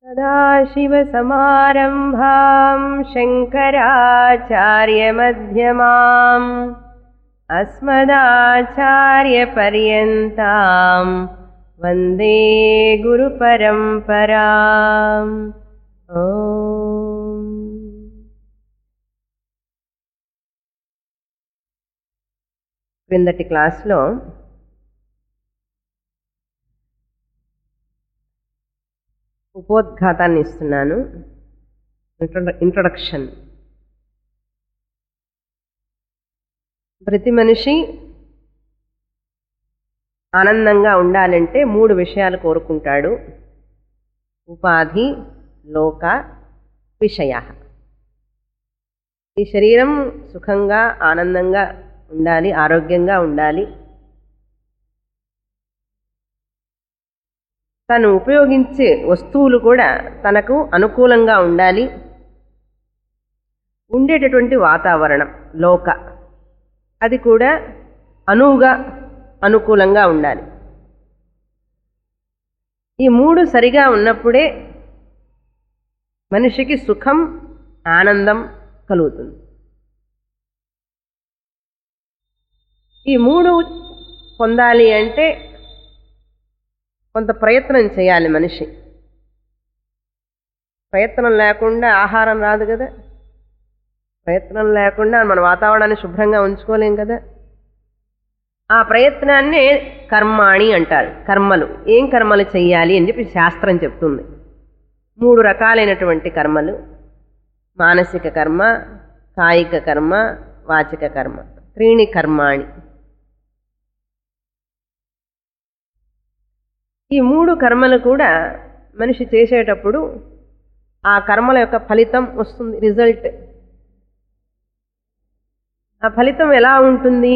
सदाशिवसमारम्भां शङ्कराचार्यमध्यमाम् अस्मदाचार्यपर्यन्तां वन्दे गुरुपरम्पराम् ॐ క్రిందటి క్లాస్లో ఉపోద్ఘాతాన్ని ఇస్తున్నాను ఇంట్రొడ ఇంట్రొడక్షన్ ప్రతి మనిషి ఆనందంగా ఉండాలంటే మూడు విషయాలు కోరుకుంటాడు ఉపాధి లోక విషయ ఈ శరీరం సుఖంగా ఆనందంగా ఉండాలి ఆరోగ్యంగా ఉండాలి తను ఉపయోగించే వస్తువులు కూడా తనకు అనుకూలంగా ఉండాలి ఉండేటటువంటి వాతావరణం లోక అది కూడా అనువుగా అనుకూలంగా ఉండాలి ఈ మూడు సరిగా ఉన్నప్పుడే మనిషికి సుఖం ఆనందం కలుగుతుంది ఈ మూడు పొందాలి అంటే కొంత ప్రయత్నం చేయాలి మనిషి ప్రయత్నం లేకుండా ఆహారం రాదు కదా ప్రయత్నం లేకుండా మన వాతావరణాన్ని శుభ్రంగా ఉంచుకోలేం కదా ఆ ప్రయత్నాన్నే కర్మాణి అంటారు కర్మలు ఏం కర్మలు చెయ్యాలి అని చెప్పి శాస్త్రం చెప్తుంది మూడు రకాలైనటువంటి కర్మలు మానసిక కర్మ కాయిక కర్మ వాచిక కర్మ త్రీణి కర్మాణి ఈ మూడు కర్మలు కూడా మనిషి చేసేటప్పుడు ఆ కర్మల యొక్క ఫలితం వస్తుంది రిజల్ట్ ఆ ఫలితం ఎలా ఉంటుంది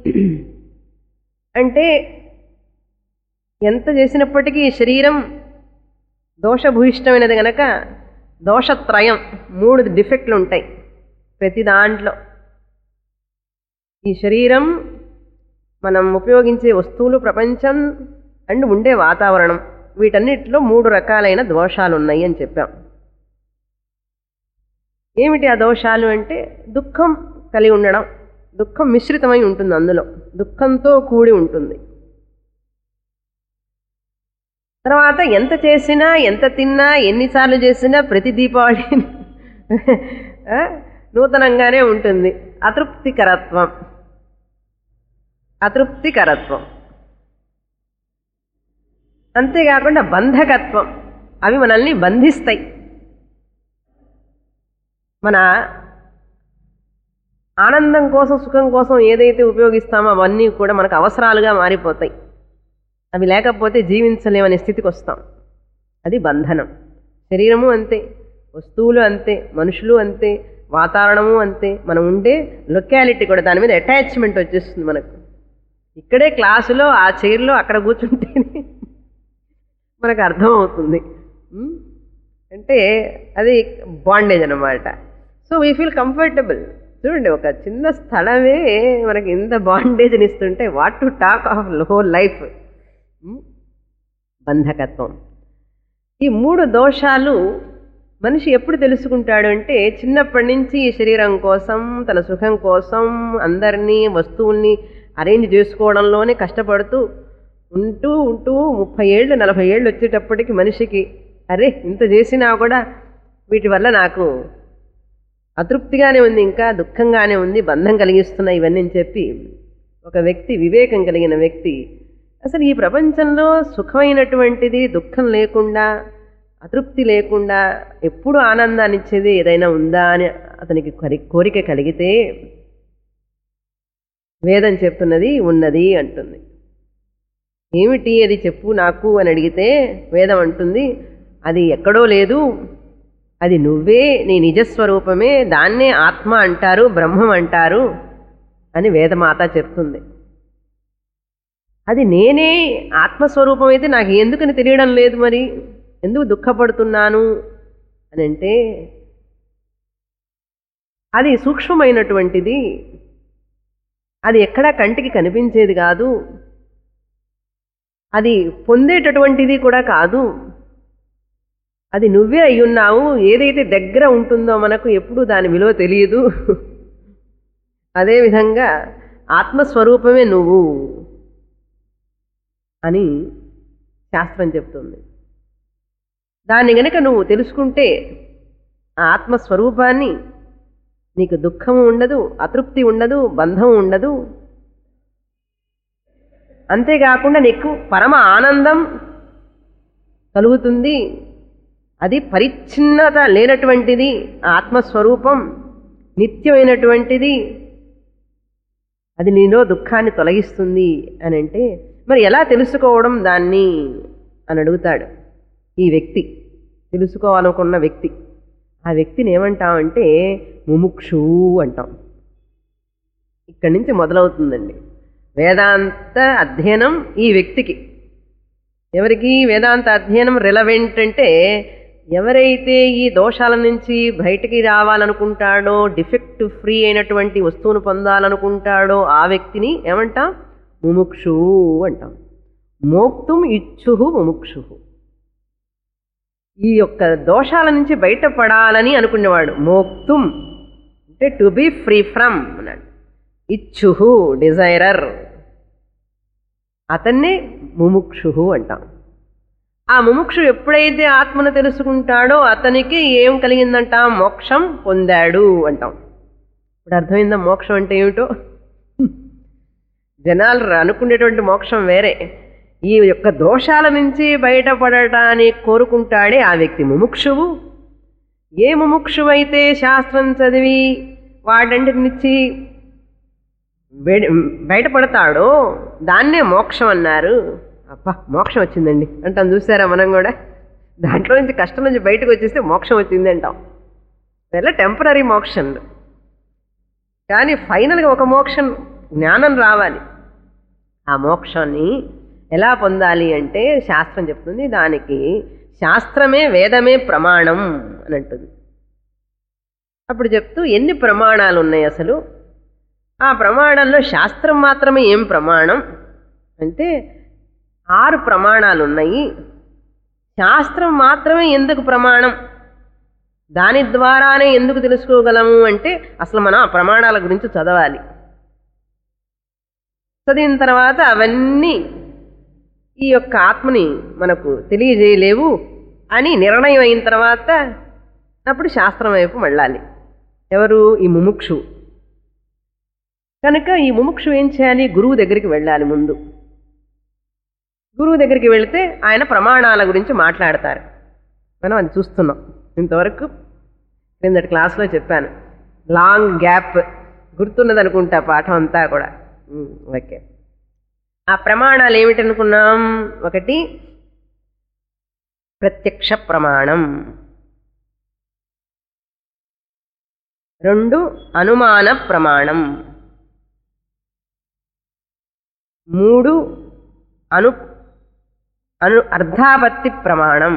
అంటే ఎంత చేసినప్పటికీ శరీరం దోషభూయిష్టమైనది గనక దోషత్రయం మూడు డిఫెక్ట్లు ఉంటాయి ప్రతి దాంట్లో ఈ శరీరం మనం ఉపయోగించే వస్తువులు ప్రపంచం అండ్ ఉండే వాతావరణం వీటన్నిటిలో మూడు రకాలైన దోషాలు ఉన్నాయి అని చెప్పాం ఏమిటి ఆ దోషాలు అంటే దుఃఖం కలిగి ఉండడం దుఃఖం మిశ్రితమై ఉంటుంది అందులో దుఃఖంతో కూడి ఉంటుంది తర్వాత ఎంత చేసినా ఎంత తిన్నా ఎన్నిసార్లు చేసినా ప్రతి దీపావళి నూతనంగానే ఉంటుంది అతృప్తికరత్వం అతృప్తికరత్వం అంతేకాకుండా బంధకత్వం అవి మనల్ని బంధిస్తాయి మన ఆనందం కోసం సుఖం కోసం ఏదైతే ఉపయోగిస్తామో అవన్నీ కూడా మనకు అవసరాలుగా మారిపోతాయి అవి లేకపోతే జీవించలేమనే స్థితికి వస్తాం అది బంధనం శరీరము అంతే వస్తువులు అంతే మనుషులు అంతే వాతావరణము అంతే మనం ఉండే లొకాలిటీ కూడా దాని మీద అటాచ్మెంట్ వచ్చేస్తుంది మనకు ఇక్కడే క్లాసులో ఆ చైర్లో అక్కడ కూర్చుంటేనే మనకు అర్థమవుతుంది అంటే అది బాండేజ్ అనమాట సో వీ ఫీల్ కంఫర్టబుల్ చూడండి ఒక చిన్న స్థలమే మనకి ఇంత బాండేజ్ని ఇస్తుంటే what to talk of whole life బంధకత్వం ఈ మూడు దోషాలు మనిషి ఎప్పుడు తెలుసుకుంటాడు అంటే చిన్నప్పటి నుంచి ఈ శరీరం కోసం తన సుఖం కోసం అందరినీ వస్తువుల్ని అరేంజ్ చేసుకోవడంలోనే కష్టపడుతూ ఉంటూ ఉంటూ ముప్పై ఏళ్ళు నలభై ఏళ్ళు వచ్చేటప్పటికి మనిషికి అరే ఇంత చేసినా కూడా వీటి వల్ల నాకు అతృప్తిగానే ఉంది ఇంకా దుఃఖంగానే ఉంది బంధం కలిగిస్తున్నాయి ఇవన్నీ అని చెప్పి ఒక వ్యక్తి వివేకం కలిగిన వ్యక్తి అసలు ఈ ప్రపంచంలో సుఖమైనటువంటిది దుఃఖం లేకుండా అతృప్తి లేకుండా ఎప్పుడు ఆనందాన్ని ఇచ్చేది ఏదైనా ఉందా అని అతనికి కోరిక కలిగితే వేదం చెప్తున్నది ఉన్నది అంటుంది ఏమిటి అది చెప్పు నాకు అని అడిగితే వేదం అంటుంది అది ఎక్కడో లేదు అది నువ్వే నీ నిజస్వరూపమే దాన్నే ఆత్మ అంటారు బ్రహ్మం అంటారు అని వేదమాత చెప్తుంది అది నేనే ఆత్మస్వరూపం అయితే నాకు ఎందుకని తెలియడం లేదు మరి ఎందుకు దుఃఖపడుతున్నాను అని అంటే అది సూక్ష్మమైనటువంటిది అది ఎక్కడా కంటికి కనిపించేది కాదు అది పొందేటటువంటిది కూడా కాదు అది నువ్వే అయ్యున్నావు ఏదైతే దగ్గర ఉంటుందో మనకు ఎప్పుడు దాని విలువ తెలియదు అదేవిధంగా ఆత్మస్వరూపమే నువ్వు అని శాస్త్రం చెప్తుంది దాన్ని గనక నువ్వు తెలుసుకుంటే ఆ ఆత్మస్వరూపాన్ని నీకు దుఃఖము ఉండదు అతృప్తి ఉండదు బంధం ఉండదు అంతేకాకుండా నీకు పరమ ఆనందం కలుగుతుంది అది పరిచ్ఛిన్నత లేనటువంటిది ఆ ఆత్మస్వరూపం నిత్యమైనటువంటిది అది నీలో దుఃఖాన్ని తొలగిస్తుంది అని అంటే మరి ఎలా తెలుసుకోవడం దాన్ని అని అడుగుతాడు ఈ వ్యక్తి తెలుసుకోవాలనుకున్న వ్యక్తి ఆ వ్యక్తిని ఏమంటామంటే ముముక్షు అంటాం ఇక్కడి నుంచి మొదలవుతుందండి వేదాంత అధ్యయనం ఈ వ్యక్తికి ఎవరికి వేదాంత అధ్యయనం రిలవెంట్ అంటే ఎవరైతే ఈ దోషాల నుంచి బయటికి రావాలనుకుంటాడో డిఫెక్ట్ ఫ్రీ అయినటువంటి వస్తువును పొందాలనుకుంటాడో ఆ వ్యక్తిని ఏమంటాం ముముక్షు అంటాం మోక్తుం ఇచ్చుహు ముముక్షు ఈ యొక్క దోషాల నుంచి బయటపడాలని అనుకునేవాడు మోక్తుం అంటే టు బి ఫ్రీ ఫ్రమ్ అన్నాడు ఇచ్చుహు డిజైరర్ అతన్నే ముముక్షు అంటాం ఆ ముముక్షు ఎప్పుడైతే ఆత్మను తెలుసుకుంటాడో అతనికి ఏం కలిగిందంట మోక్షం పొందాడు అంటాం ఇప్పుడు అర్థమైందా మోక్షం అంటే ఏమిటో జనాలు అనుకునేటువంటి మోక్షం వేరే ఈ యొక్క దోషాల నుంచి బయటపడటాన్ని కోరుకుంటాడే ఆ వ్యక్తి ముముక్షువు ఏ ముముక్షువైతే శాస్త్రం చదివి వాటన్నిటినిచ్చి బయట బయటపడతాడో దాన్నే మోక్షం అన్నారు అబ్బా మోక్షం వచ్చిందండి అంటాం చూసారా మనం కూడా దాంట్లో నుంచి కష్టం నుంచి బయటకు వచ్చేస్తే మోక్షం వచ్చింది అంటాం ఇలా టెంపరీ మోక్షన్ కానీ ఫైనల్గా ఒక మోక్షం జ్ఞానం రావాలి ఆ మోక్షాన్ని ఎలా పొందాలి అంటే శాస్త్రం చెప్తుంది దానికి శాస్త్రమే వేదమే ప్రమాణం అని అంటుంది అప్పుడు చెప్తూ ఎన్ని ప్రమాణాలు ఉన్నాయి అసలు ఆ ప్రమాణంలో శాస్త్రం మాత్రమే ఏం ప్రమాణం అంటే ఆరు ప్రమాణాలు ఉన్నాయి శాస్త్రం మాత్రమే ఎందుకు ప్రమాణం దాని ద్వారానే ఎందుకు తెలుసుకోగలము అంటే అసలు మనం ఆ ప్రమాణాల గురించి చదవాలి చదివిన తర్వాత అవన్నీ ఈ యొక్క ఆత్మని మనకు తెలియజేయలేవు అని నిర్ణయం అయిన తర్వాత అప్పుడు శాస్త్రం వైపు మళ్ళాలి ఎవరు ఈ ముముక్షు కనుక ఈ ముముక్షు ఏం చేయాలి గురువు దగ్గరికి వెళ్ళాలి ముందు గురువు దగ్గరికి వెళితే ఆయన ప్రమాణాల గురించి మాట్లాడతారు మనం అది చూస్తున్నాం ఇంతవరకు క్రిందటి క్లాస్లో చెప్పాను లాంగ్ గ్యాప్ గుర్తున్నది అనుకుంటా పాఠం అంతా కూడా ఉమ్, ఓకే ఆ ప్రమాణాలు ఏమిటనుకున్నాం ఒకటి ప్రత్యక్ష ప్రమాణం రెండు అనుమాన ప్రమాణం మూడు అను అను అర్ధాపత్తి ప్రమాణం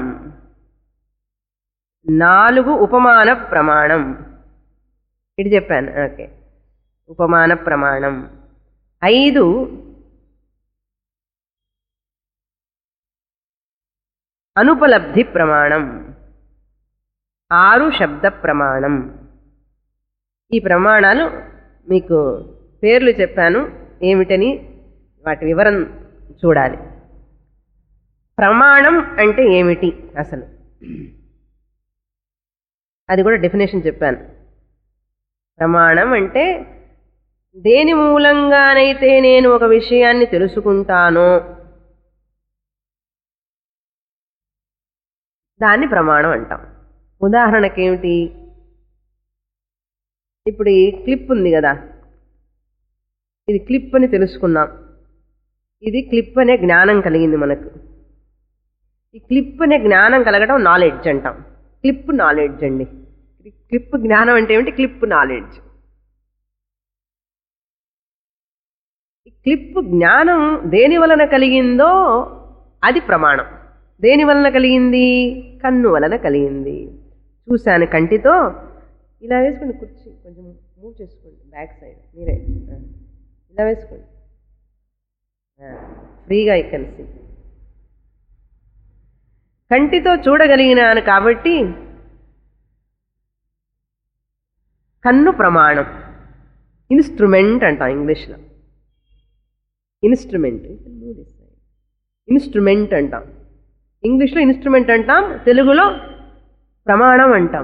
నాలుగు ఉపమాన ప్రమాణం ఇది చెప్పాను ఓకే ఉపమాన ప్రమాణం ఐదు అనుపలబ్ధి ప్రమాణం ఆరు శబ్ద ప్రమాణం ఈ ప్రమాణాలు మీకు పేర్లు చెప్పాను ఏమిటని వాటి వివరం చూడాలి ప్రమాణం అంటే ఏమిటి అసలు అది కూడా డెఫినేషన్ చెప్పాను ప్రమాణం అంటే దేని మూలంగానైతే నేను ఒక విషయాన్ని తెలుసుకుంటానో దాన్ని ప్రమాణం అంటాం ఉదాహరణకి ఏమిటి ఇప్పుడు ఈ క్లిప్ ఉంది కదా ఇది క్లిప్ అని తెలుసుకున్నాం ఇది క్లిప్ అనే జ్ఞానం కలిగింది మనకు ఈ క్లిప్ అనే జ్ఞానం కలగడం నాలెడ్జ్ అంటాం క్లిప్ నాలెడ్జ్ అండి క్లిప్ జ్ఞానం అంటే ఏమిటి క్లిప్ నాలెడ్జ్ ఈ క్లిప్ జ్ఞానం దేని వలన కలిగిందో అది ప్రమాణం దేని వలన కలిగింది కన్ను వలన కలిగింది చూశాను కంటితో ఇలా వేసుకోండి కుర్చీ కొంచెం మూవ్ చేసుకోండి బ్యాక్ సైడ్ మీరే ఆ. ఇలా వేసుకోండి ఫ్రీగా ఇక్కడ కంటితో చూడగలిగినాను కాబట్టి కన్ను ప్రమాణం ఇన్స్ట్రుమెంట్ అంటాం ఇంగ్లీష్లో ఇన్స్ట్రుమెంట్ ఇన్స్ట్రుమెంట్ అంటాం ఇంగ్లీష్లో ఇన్స్ట్రుమెంట్ అంటాం తెలుగులో ప్రమాణం అంటాం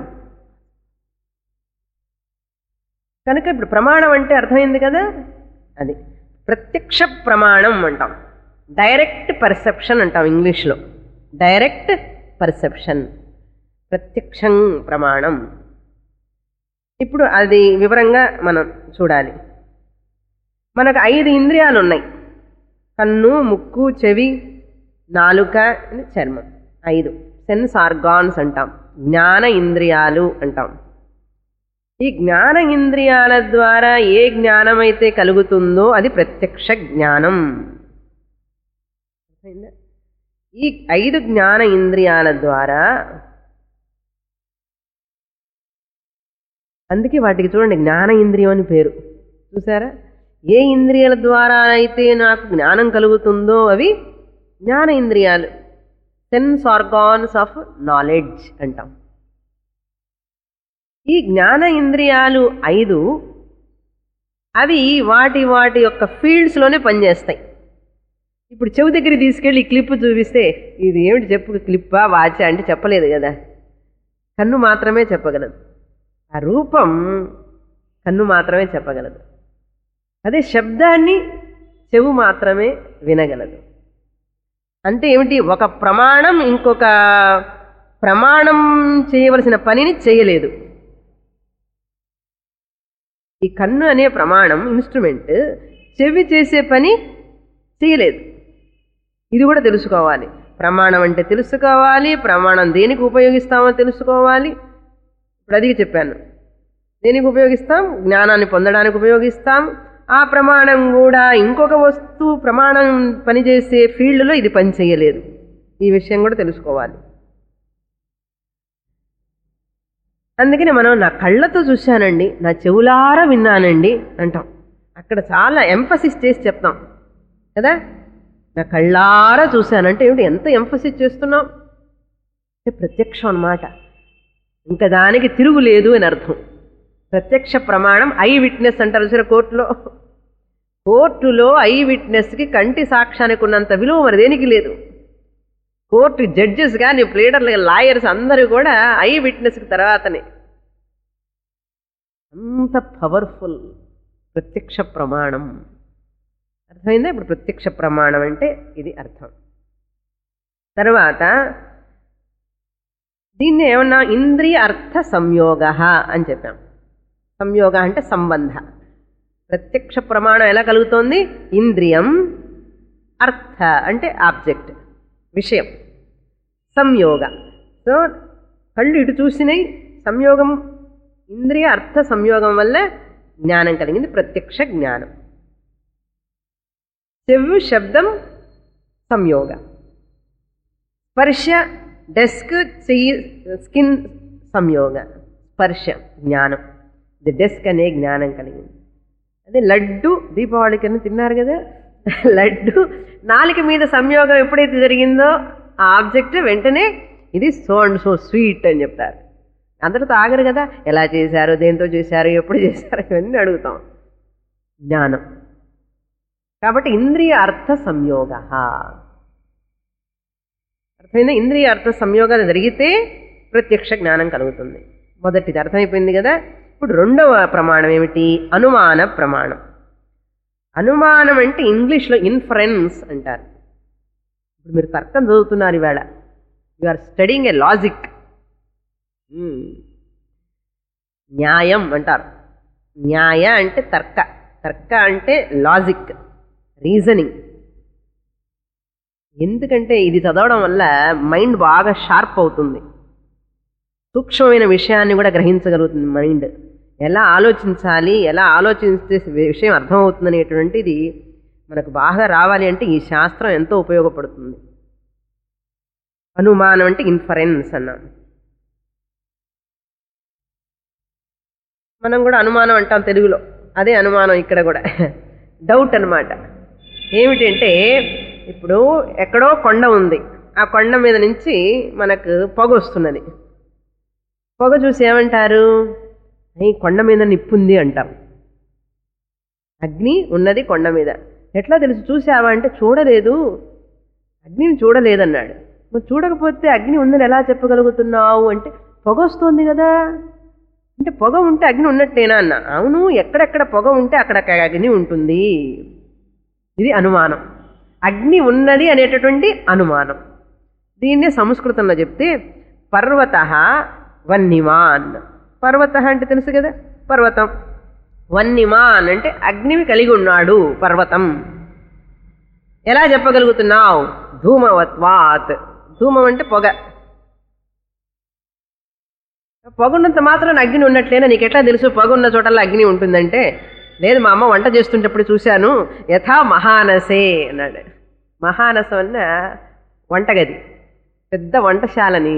కనుక ఇప్పుడు ప్రమాణం అంటే అర్థమైంది కదా అది ప్రత్యక్ష ప్రమాణం అంటాం డైరెక్ట్ పర్సెప్షన్ అంటాం ఇంగ్లీష్లో డైరెక్ట్ పర్సెప్షన్ ప్రత్యక్షం ప్రమాణం ఇప్పుడు అది వివరంగా మనం చూడాలి మనకు ఐదు ఇంద్రియాలు ఉన్నాయి కన్ను ముక్కు చెవి నాలుక చర్మం ఐదు సెన్స్ ఆర్గాన్స్ అంటాం జ్ఞాన ఇంద్రియాలు అంటాం ఈ జ్ఞాన ఇంద్రియాల ద్వారా ఏ జ్ఞానం అయితే కలుగుతుందో అది ప్రత్యక్ష జ్ఞానం అర్థమైందా? ఈ ఐదు జ్ఞాన ఇంద్రియాల ద్వారా అందుకే వాటికి చూడండి జ్ఞాన ఇంద్రియం అని పేరు చూసారా ఏ ఇంద్రియాల ద్వారా అయితే నాకు జ్ఞానం కలుగుతుందో అవి జ్ఞాన ఇంద్రియాలు సెన్స్ ఆర్గాన్స్ ఆఫ్ నాలెడ్జ్ అంటాం ఈ జ్ఞాన ఇంద్రియాలు ఐదు అవి వాటి వాటి యొక్క ఫీల్డ్స్లోనే పనిచేస్తాయి ఇప్పుడు చెవి దగ్గర తీసుకెళ్ళి ఈ క్లిప్ చూపిస్తే ఇది ఏమిటి చెప్పు క్లిప్పా వాచా అంటే చెప్పలేదు కదా కన్ను మాత్రమే చెప్పగలదు ఆ రూపం కన్ను మాత్రమే చెప్పగలదు అదే శబ్దాన్ని చెవు మాత్రమే వినగలదు అంటే ఏమిటి ఒక ప్రమాణం ఇంకొక ప్రమాణం చేయవలసిన పనిని చేయలేదు ఈ కన్ను అనే ప్రమాణం ఇన్స్ట్రుమెంట్ చెవి చేసే పని చేయలేదు ఇది కూడా తెలుసుకోవాలి ప్రమాణం అంటే తెలుసుకోవాలి ప్రమాణం దేనికి ఉపయోగిస్తామో తెలుసుకోవాలి ఇప్పుడు అది చెప్పాను దేనికి ఉపయోగిస్తాం జ్ఞానాన్ని పొందడానికి ఉపయోగిస్తాం ఆ ప్రమాణం కూడా ఇంకొక వస్తువు ప్రమాణం పనిచేసే ఫీల్డ్లో ఇది పని చేయలేదు ఈ విషయం కూడా తెలుసుకోవాలి అందుకని మనం నా కళ్ళతో చూశానండి నా చెవులారా విన్నానండి అంటాం అక్కడ చాలా ఎంఫసిస్ చేసి చెప్తాం కదా నా కళ్ళారా చూశానంటే ఏమిటి ఎంత ఎంఫసిస్ చేస్తున్నాం అంటే ప్రత్యక్షం అన్నమాట ఇంకా దానికి తిరుగులేదు అని అర్థం ప్రత్యక్ష ప్రమాణం ఐ విట్నెస్ అంటారు చూసారా కోర్టులో కోర్టులో ఐ విట్నెస్కి కంటి సాక్ష్యానికి ఉన్నంత విలువ మరి దేనికి లేదు కోర్టు జడ్జెస్ కానీ ప్లేడర్లు లాయర్స్ అందరూ కూడా ఐ విట్నెస్కి తర్వాతనే అంత పవర్ఫుల్ ప్రత్యక్ష ప్రమాణం అర్థమైందా ఇప్పుడు ప్రత్యక్ష ప్రమాణం అంటే ఇది అర్థం తర్వాత దీన్ని ఏమన్నా ఇంద్రియ అర్థ సంయోగ అని చెప్పాం సంయోగ అంటే సంబంధ ప్రత్యక్ష ప్రమాణం ఎలా కలుగుతోంది ఇంద్రియం అర్థ అంటే ఆబ్జెక్ట్ విషయం సంయోగ సో కళ్ళు ఇటు చూసినాయి సంయోగం ఇంద్రియ అర్థ సంయోగం వల్ల జ్ఞానం కలిగింది ప్రత్యక్ష జ్ఞానం చెవు శబ్దం సంయోగ స్పర్శ డెస్క్ చెయ్యి స్కిన్ సంయోగ స్పర్శ జ్ఞానం ఇది డెస్క్ అనే జ్ఞానం కలిగింది అదే లడ్డు దీపావళి కింద తిన్నారు కదా లడ్డు నాలుక మీద సంయోగం ఎప్పుడైతే జరిగిందో ఆ ఆబ్జెక్ట్ వెంటనే ఇది సో అండ్ సో స్వీట్ అని చెప్తారు అందరితో ఆగరు కదా ఎలా చేశారు దేంతో చేశారు ఎప్పుడు చేశారు ఇవన్నీ అడుగుతాం జ్ఞానం కాబట్టి ఇంద్రియ అర్థ సంయోగ అర్థమైందా ఇంద్రియ అర్థ సంయోగాలు జరిగితే ప్రత్యక్ష జ్ఞానం కలుగుతుంది మొదటిది అర్థమైపోయింది కదా ఇప్పుడు రెండవ ప్రమాణం ఏమిటి అనుమాన ప్రమాణం అనుమానం అంటే ఇంగ్లీష్లో ఇన్ఫరెన్స్ అంటారు ఇప్పుడు మీరు తర్కం చదువుతున్నారు ఈవేళ you are studying a logic న్యాయం అంటారు న్యాయ అంటే తర్క తర్క అంటే లాజిక్ రీజనింగ్ ఎందుకంటే ఇది చదవడం వల్ల మైండ్ బాగా షార్ప్ అవుతుంది సూక్ష్మమైన విషయాన్ని కూడా గ్రహించగలుగుతుంది మైండ్ ఎలా ఆలోచించాలి ఎలా ఆలోచిస్తే విషయం అర్థమవుతుంది అనేటువంటిది మనకు బాగా రావాలి అంటే ఈ శాస్త్రం ఎంతో ఉపయోగపడుతుంది అనుమానం అంటే ఇన్ఫరెన్స్ అన్నాం మనం కూడా అనుమానం అంటాం తెలుగులో అదే అనుమానం ఇక్కడ కూడా డౌట్ అనమాట ఏమిటంటే ఇప్పుడు ఎక్కడో కొండ ఉంది ఆ కొండ మీద నుంచి మనకు పొగ వస్తున్నది పొగ చూసి ఏమంటారు ఈ కొండ మీద నిప్పుంది అంటాం అగ్ని ఉన్నది కొండ మీద ఎట్లా తెలుసు చూసావా అంటే చూడలేదు అగ్నిని చూడలేదన్నాడు మరి చూడకపోతే అగ్ని ఉందని ఎలా చెప్పగలుగుతున్నావు అంటే పొగ వస్తుంది కదా అంటే పొగ ఉంటే అగ్ని ఉన్నట్టేనా అన్న అవును ఎక్కడెక్కడ పొగ ఉంటే అక్కడ అగ్ని ఉంటుంది ఇది అనుమానం అగ్ని ఉన్నది అనేటటువంటి అనుమానం దీన్నే సంస్కృతంలో చెప్తే పర్వత వన్నిమాన్ పర్వత అంటే తెలుసు కదా పర్వతం వన్నిమాన్ అంటే అగ్నిని కలిగి ఉన్నాడు పర్వతం ఎలా చెప్పగలుగుతున్నావు ధూమవత్వాత్ ధూమం అంటే పొగ పొగ ఉన్నంత మాత్రం అగ్ని ఉన్నట్లేనా నీకు ఎట్లా తెలుసు పొగ ఉన్న చోటల్లో అగ్ని ఉంటుందంటే లేదు మా అమ్మ వంట చేస్తుంటప్పుడు చూశాను యథా మహానసే అన్నాడు మహానసం అన్న వంటగది పెద్ద వంటశాలని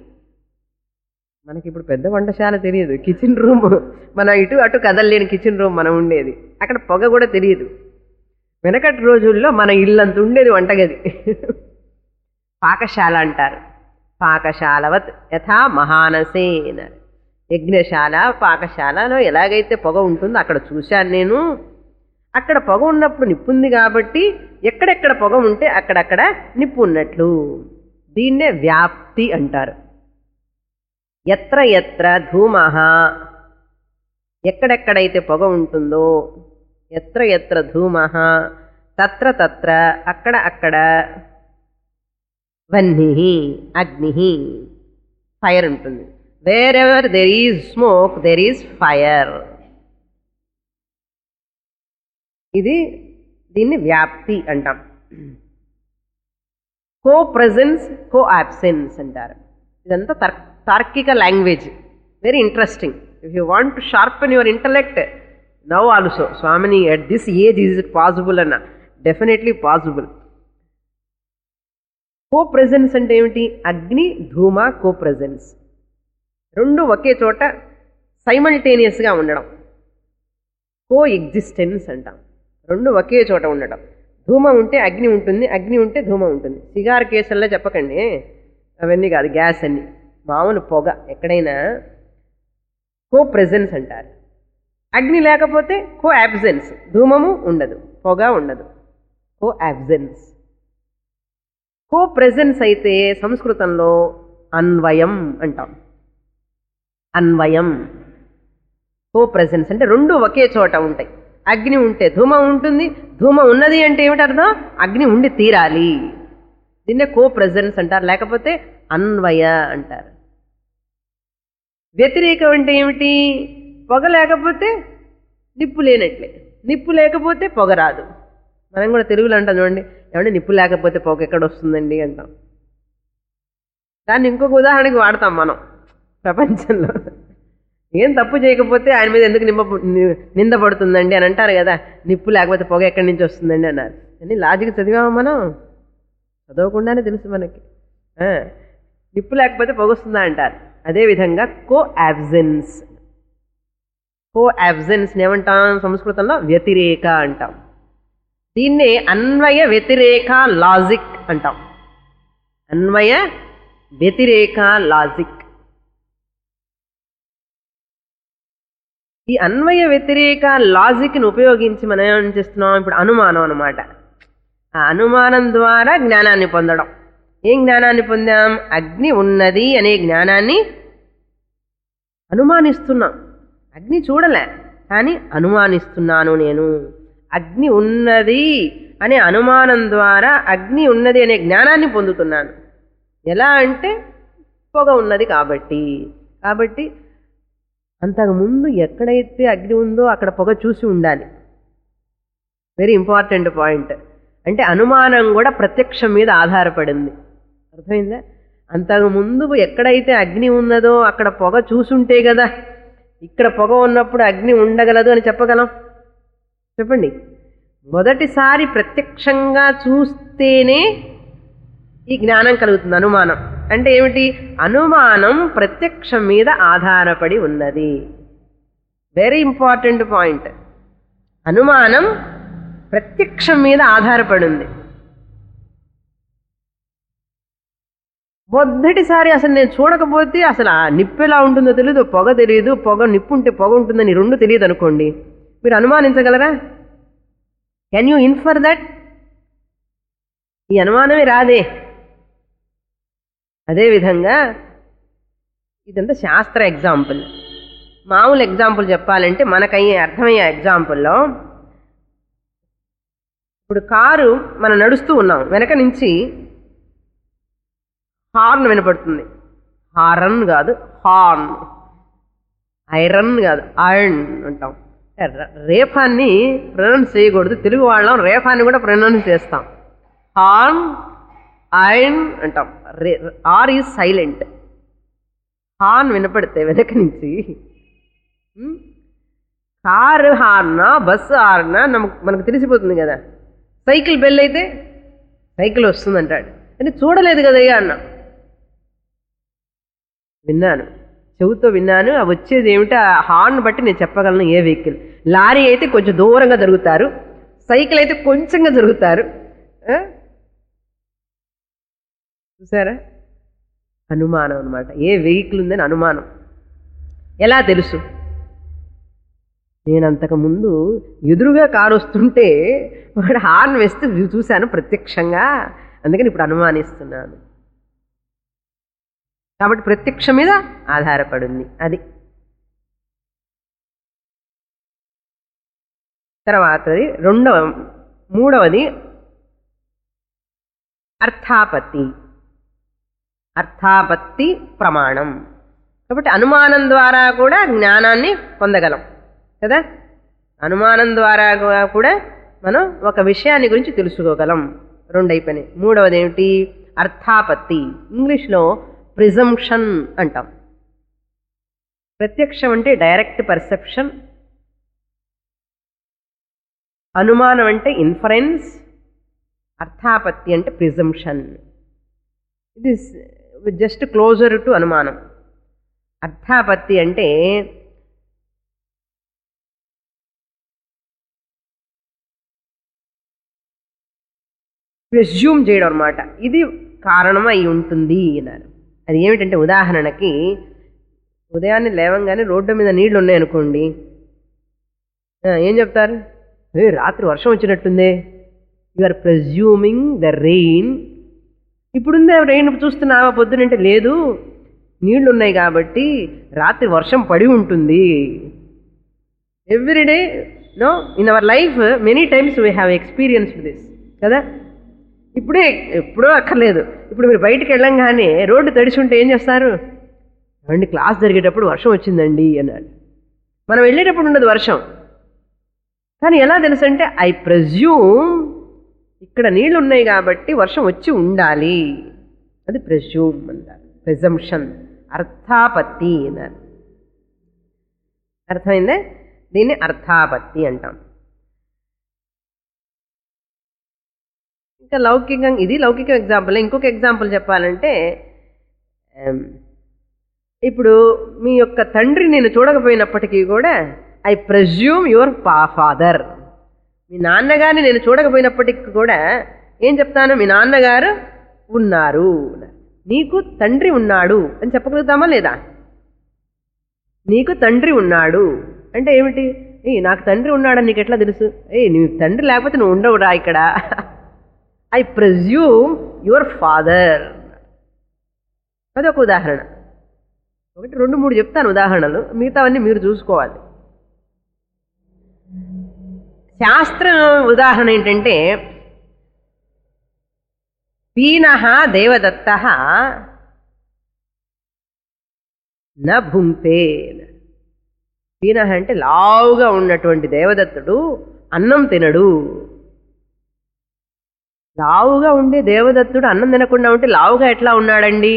మనకి ఇప్పుడు పెద్ద వంటశాల తెలియదు కిచెన్ రూమ్ మన ఇటు అటు కదలలేని కిచెన్ రూమ్ మనం ఉండేది అక్కడ పొగ కూడా తెలియదు వెనకటి రోజుల్లో మన ఇల్లంత ఉండేది వంటగది పాకశాల అంటారు పాకశాలవత్ యథా మహానసే అన్నారు యజ్ఞశాల పాకశాలలో ఎలాగైతే పొగ ఉంటుందో అక్కడ చూశాను నేను అక్కడ పొగ ఉన్నప్పుడు నిప్పు ఉంది కాబట్టి ఎక్కడెక్కడ పొగ ఉంటే అక్కడక్కడ నిప్పు ఉన్నట్లు దీన్నే వ్యాప్తి అంటారు ఎత్ర ఎత్ర ధూమ ఎక్కడెక్కడైతే పొగ ఉంటుందో ఎత్ర ఎత్ర ధూమ తత్ర తత్ర అక్కడ అక్కడ వహ్ని అగ్ని ఫైర్ ఉంటుంది wherever there is smoke there is fire ఇది దీన్ని వ్యాప్తి అంటాం కో ప్రజెన్స్ కో ఆబ్సెన్స్ అంటారు ఇదంతా తార్ తార్కిక language very interesting if you want to sharpen your intellect now also స్వామిని at this age is it possible అన్న డెఫినెట్లీ పాసిబుల్ కో ప్రెజెన్స్ అంటే ఏమిటి అగ్ని ధూమ కో ప్రెజెన్స్ రెండు ఒకే చోట సైమల్టేనియస్గా ఉండడం కో ఎగ్జిస్టెన్స్ అంటాం రెండు ఒకే చోట ఉండడం ధూమ ఉంటే అగ్ని ఉంటుంది అగ్ని ఉంటే ధూమ ఉంటుంది సిగార్ కేసుల్లో చెప్పకండి అవన్నీ కాదు గ్యాస్ అన్ని మామూలు పొగ ఎక్కడైనా కో ప్రెజెన్స్ అంటారు అగ్ని లేకపోతే కో యాబ్సెన్స్ ధూమము ఉండదు పొగ ఉండదు కో యాబ్సెన్స్ కో ప్రెజెన్స్ అయితే సంస్కృతంలో అన్వయం అంటాం అన్వయం కో ప్రెజెన్స్ అంటే రెండు ఒకే చోట ఉంటాయి అగ్ని ఉంటే ధూమం ఉంటుంది ధూమం ఉన్నది అంటే ఏమిటి అర్థం అగ్ని ఉండి తీరాలి దీన్నే కో ప్రెజెన్స్ అంటారు లేకపోతే అన్వయ అంటారు వ్యతిరేకం అంటే ఏమిటి పొగ లేకపోతే నిప్పు లేనట్లే నిప్పు లేకపోతే పొగ రాదు మనం కూడా తెలుగులో అంటాం చూడండి ఏమంటే నిప్పు లేకపోతే పొగ ఎక్కడ వస్తుందండి అంటాం దాన్ని ఇంకొక ఉదాహరణకి వాడతాం మనం ప్రపంచంలో ఏం తప్పు చేయకపోతే ఆయన మీద ఎందుకు నింప నిందపడుతుందండి అని అంటారు కదా నిప్పు లేకపోతే పొగ ఎక్కడి నుంచి వస్తుందండి అన్నారు అని లాజిక్ చదివామా మనం చదవకుండానే తెలుసు మనకి ఆ, నిప్పు లేకపోతే పొగ వస్తుందా అంటారు అదేవిధంగా కో యాబ్సెన్స్ కో యాబ్సెన్స్ ఏమంటాం సంస్కృతంలో వ్యతిరేక అంటాం దీన్నే అన్వయ వ్యతిరేక లాజిక్ అంటాం అన్వయ వ్యతిరేక లాజిక్ ఈ అన్వయ వ్యతిరేక లాజిక్ని ఉపయోగించి మనం ఏం చేస్తున్నాం ఇప్పుడు అనుమానం అనమాట ఆ అనుమానం ద్వారా జ్ఞానాన్ని పొందడం ఏం జ్ఞానాన్ని పొందాం అగ్ని ఉన్నది అనే జ్ఞానాన్ని అనుమానిస్తున్నాం అగ్ని చూడలే కానీ అనుమానిస్తున్నాను నేను అగ్ని ఉన్నది అనే అనుమానం ద్వారా అగ్ని ఉన్నది అనే జ్ఞానాన్ని పొందుతున్నాను ఎలా అంటే పొగ ఉన్నది కాబట్టి కాబట్టి అంతకుముందు ఎక్కడైతే అగ్ని ఉందో అక్కడ పొగ చూసి ఉండాలి వెరీ ఇంపార్టెంట్ పాయింట్ అంటే అనుమానం కూడా ప్రత్యక్షం మీద ఆధారపడింది అర్థమైందా అంతకుముందు ఎక్కడైతే అగ్ని ఉన్నదో అక్కడ పొగ చూసుంటే కదా ఇక్కడ పొగ ఉన్నప్పుడు అగ్ని ఉండగలదు అని చెప్పగలం చెప్పండి మొదటిసారి ప్రత్యక్షంగా చూస్తేనే ఈ జ్ఞానం కలుగుతుంది అనుమానం అంటే ఏమిటి అనుమానం ప్రత్యక్షం మీద ఆధారపడి ఉన్నది వెరీ ఇంపార్టెంట్ పాయింట్ అనుమానం ప్రత్యక్షం మీద ఆధారపడి ఉంది మొదటిసారి అసలు నేను చూడకపోతే అసలు ఆ నిప్పు ఎలా ఉంటుందో తెలియదు పొగ తెలియదు పొగ నిప్పు ఉంటే పొగ ఉంటుందని రెండు తెలియదు అనుకోండి మీరు అనుమానించగలరా కెన్ యూ ఇన్ఫర్ దట్ ఈ అనుమానమే రాదే అదేవిధంగా ఇదంతా శాస్త్ర ఎగ్జాంపుల్ మామూలు ఎగ్జాంపుల్ చెప్పాలంటే మనకయ్యే అర్థమయ్యే ఎగ్జాంపుల్లో ఇప్పుడు కారు మనం నడుస్తూ ఉన్నాం వెనక నుంచి హార్న్ వినపడుతుంది హారన్ కాదు హార్న్ ఐరన్ కాదు ఐరన్ అంటాం ర- రేఫాన్ని ప్రొనౌన్స్ చేయకూడదు తెలుగు వాళ్ళం రేఫాన్ని కూడా ప్రొనౌన్స్ చేస్తాం హార్న్ ఐరన్ అంటాం రే ఆర్ ఈజ్ సైలెంట్ హార్న్ వినపడితే వెనక నుంచి ఉమ్, కారు హార్నా బస్సు హార్నా నమకు మనకు తెలిసిపోతుంది కదా సైకిల్ బెల్ అయితే సైకిల్ వస్తుంది అంటాడు అంటే చూడలేదు కదయ్యా అన్నా విన్నాను చెవుతో విన్నాను ఆ వచ్చేది ఏమిటి ఆ హార్న్ బట్టి నేను చెప్పగలను ఏ వెహికల్ లారీ అయితే కొంచెం దూరంగా జరుగుతారు సైకిల్ అయితే కొంచెంగా జరుగుతారు ఆ? చూసారా అనుమానం అనమాట ఏ వెహికల్ ఉందని అనుమానం ఎలా తెలుసు నేను అంతకు ముందు ఎదురుగా కారు వస్తుంటే వాడు హార్న్ వేస్తే చూ- చూశాను ప్రత్యక్షంగా అందుకని ఇప్పుడు అనుమానిస్తున్నాను కాబట్టి ప్రత్యక్ష మీద ఆధారపడింది అది తర్వాతది రెండవ మూడవది అర్థాపత్తి అర్థాపత్తి ప్రమాణం కాబట్టి అనుమానం ద్వారా కూడా జ్ఞానాన్ని పొందగలం కదా అనుమానం ద్వారా కూడా మనం ఒక విషయాన్ని గురించి తెలుసుకోగలం రెండు అయిపోయినాయి మూడవది ఏమిటి అర్థాపత్తి ఇంగ్లీష్లో ప్రిజంప్షన్ అంటాం ప్రత్యక్షం అంటే డైరెక్ట్ పర్సెప్షన్ అనుమానం అంటే ఇన్ఫరెన్స్ అర్థాపత్తి అంటే ప్రిజంప్షన్ ఇది జస్ట్ క్లోజర్ టు అనుమానం అర్థాపత్తి అంటే ప్రెస్యూమ్ చేయడం అనమాట ఇది కారణం అయి ఉంటుంది అన్నారు అది ఏమిటంటే ఉదాహరణకి ఉదయాన్నే లేవంగానే రోడ్డు మీద నీళ్లు ఉన్నాయనుకోండి ఆ, ఏం చెప్తారు ఏ రాత్రి వర్షం వచ్చినట్టుందే you are presuming the rain ఇప్పుడుందే రెయిన్ చూస్తున్నావా పొద్దునంటే లేదు నీళ్లు ఉన్నాయి కాబట్టి రాత్రి వర్షం పడి ఉంటుంది everyday no in our life many times we have experienced this కదా ఇప్పుడే ఎప్పుడో అక్కర్లేదు ఇప్పుడు మీరు బయటికి వెళ్ళంగానే రోడ్డు తడిసి ఉంటే ఏం చేస్తారు అండి క్లాస్ జరిగేటప్పుడు వర్షం వచ్చిందండి అన్నాడు మనం వెళ్ళేటప్పుడు ఉండదు వర్షం కానీ ఎలా తెలుసు అంటే ఐ ప్రెజ్యూమ్ ఇక్కడ నీళ్లు ఉన్నాయి కాబట్టి వర్షం వచ్చి ఉండాలి అది ప్రెజ్యూమ్ అంటారు ప్రెజంప్షన్ అర్థాపత్తి అన్నారు అర్థమైందే దీన్ని అర్థాపత్తి అంటాం ఇంకా లౌకికంగా ఇది లౌకిక ఎగ్జాంపుల్ ఇంకొక ఎగ్జాంపుల్ చెప్పాలంటే ఆమ్, ఇప్పుడు మీ యొక్క తండ్రి నేను చూడకపోయినప్పటికీ కూడా I presume your pa father మీ నాన్నగారిని నేను చూడకపోయినప్పటికీ కూడా ఏం చెప్తాను మీ నాన్నగారు ఉన్నారు నీకు తండ్రి ఉన్నాడు అని చెప్పగలుగుతామా లేదా నీకు తండ్రి ఉన్నాడు అంటే ఏమిటి ఏ నాకు తండ్రి ఉన్నాడని నీకు ఎట్లా తెలుసు ఏ నీ తండ్రి లేకపోతే నువ్వు ఉండవురా ఇక్కడ ఐ ప్రెజ్యూమ్ యువర్ ఫాదర్ అది ఒక ఉదాహరణ ఒకటి రెండు మూడు చెప్తాను ఉదాహరణలు మిగతావన్నీ మీరు చూసుకోవాలి శాస్త్రం ఉదాహరణ ఏంటంటే పీన దేవదత్త న భుంక్తే పీన అంటే లావుగా ఉన్నటువంటి దేవదత్తుడు అన్నం తినడు లావుగా ఉండే దేవదత్తుడు అన్నం తినకుండా ఉంటే లావుగా ఎట్లా ఉన్నాడండి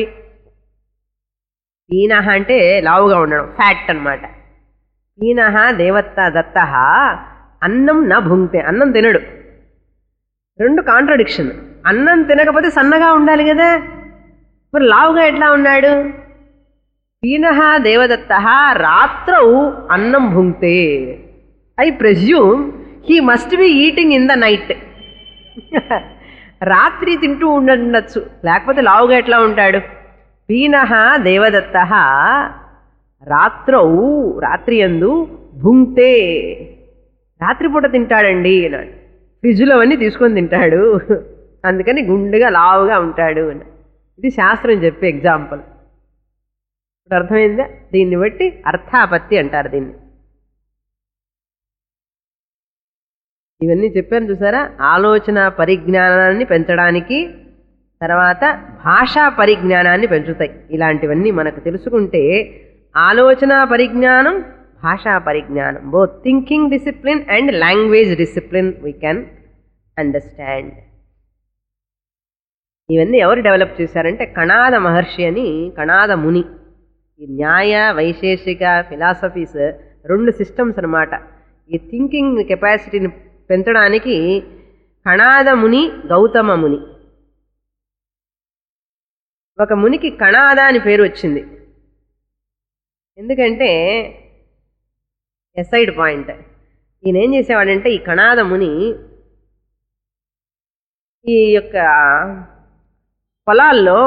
పీన అంటే లావుగా ఉండడం ఫ్యాట్ అన్నమాట పీన దేవత్త దత్త అన్నం నా భుంక్తే అన్నం తినడు రెండు కాంట్రడిక్షన్ అన్నం తినకపోతే సన్నగా ఉండాలి కదా మరి లావుగా ఎట్లా ఉన్నాడు పీన దేవదత్త రాత్రౌ అన్నం భుంక్తే I presume he must be eating in the night రాత్రి తింటూ ఉండొచ్చు లేకపోతే లావుగా ఎట్లా ఉంటాడు పీన దేవదత్త రాత్రౌ రాత్రి అందు భుంక్తే రాత్రిపూట తింటాడండి అన్నాడు ఫ్రిడ్జ్లో అవన్నీ తీసుకొని తింటాడు అందుకని గుండెగా లావుగా ఉంటాడు అని ఇది శాస్త్రం చెప్పే ఎగ్జాంపుల్ ఇప్పుడు అర్థమైందా దీన్ని బట్టి అర్థాపత్తి అంటారు దీన్ని ఇవన్నీ చెప్పాను చూసారా ఆలోచన పరిజ్ఞానాన్ని పెంచడానికి తర్వాత భాషా పరిజ్ఞానాన్ని పెంచుతాయి ఇలాంటివన్నీ మనకు తెలుసుకుంటే ఆలోచన పరిజ్ఞానం భాషా పరిజ్ఞానం both thinking discipline and language discipline we can understand ఇవన్నీ ఎవరు డెవలప్ చేశారంటే కణాద మహర్షి అని కణాద ముని ఈ న్యాయ వైశేషిక ఫిలాసఫీస్ రెండు సిస్టమ్స్ అన్నమాట ఈ థింకింగ్ కెపాసిటీని పెంచడానికి కణాద ముని గౌతమ ముని ఒక మునికి కణాద అని పేరు వచ్చింది ఎందుకంటే ఎసైడ్ పాయింట్ ఈయన ఏం చేసేవాడంటే ఈ కణాద ముని ఈ యొక్క పొలాల్లో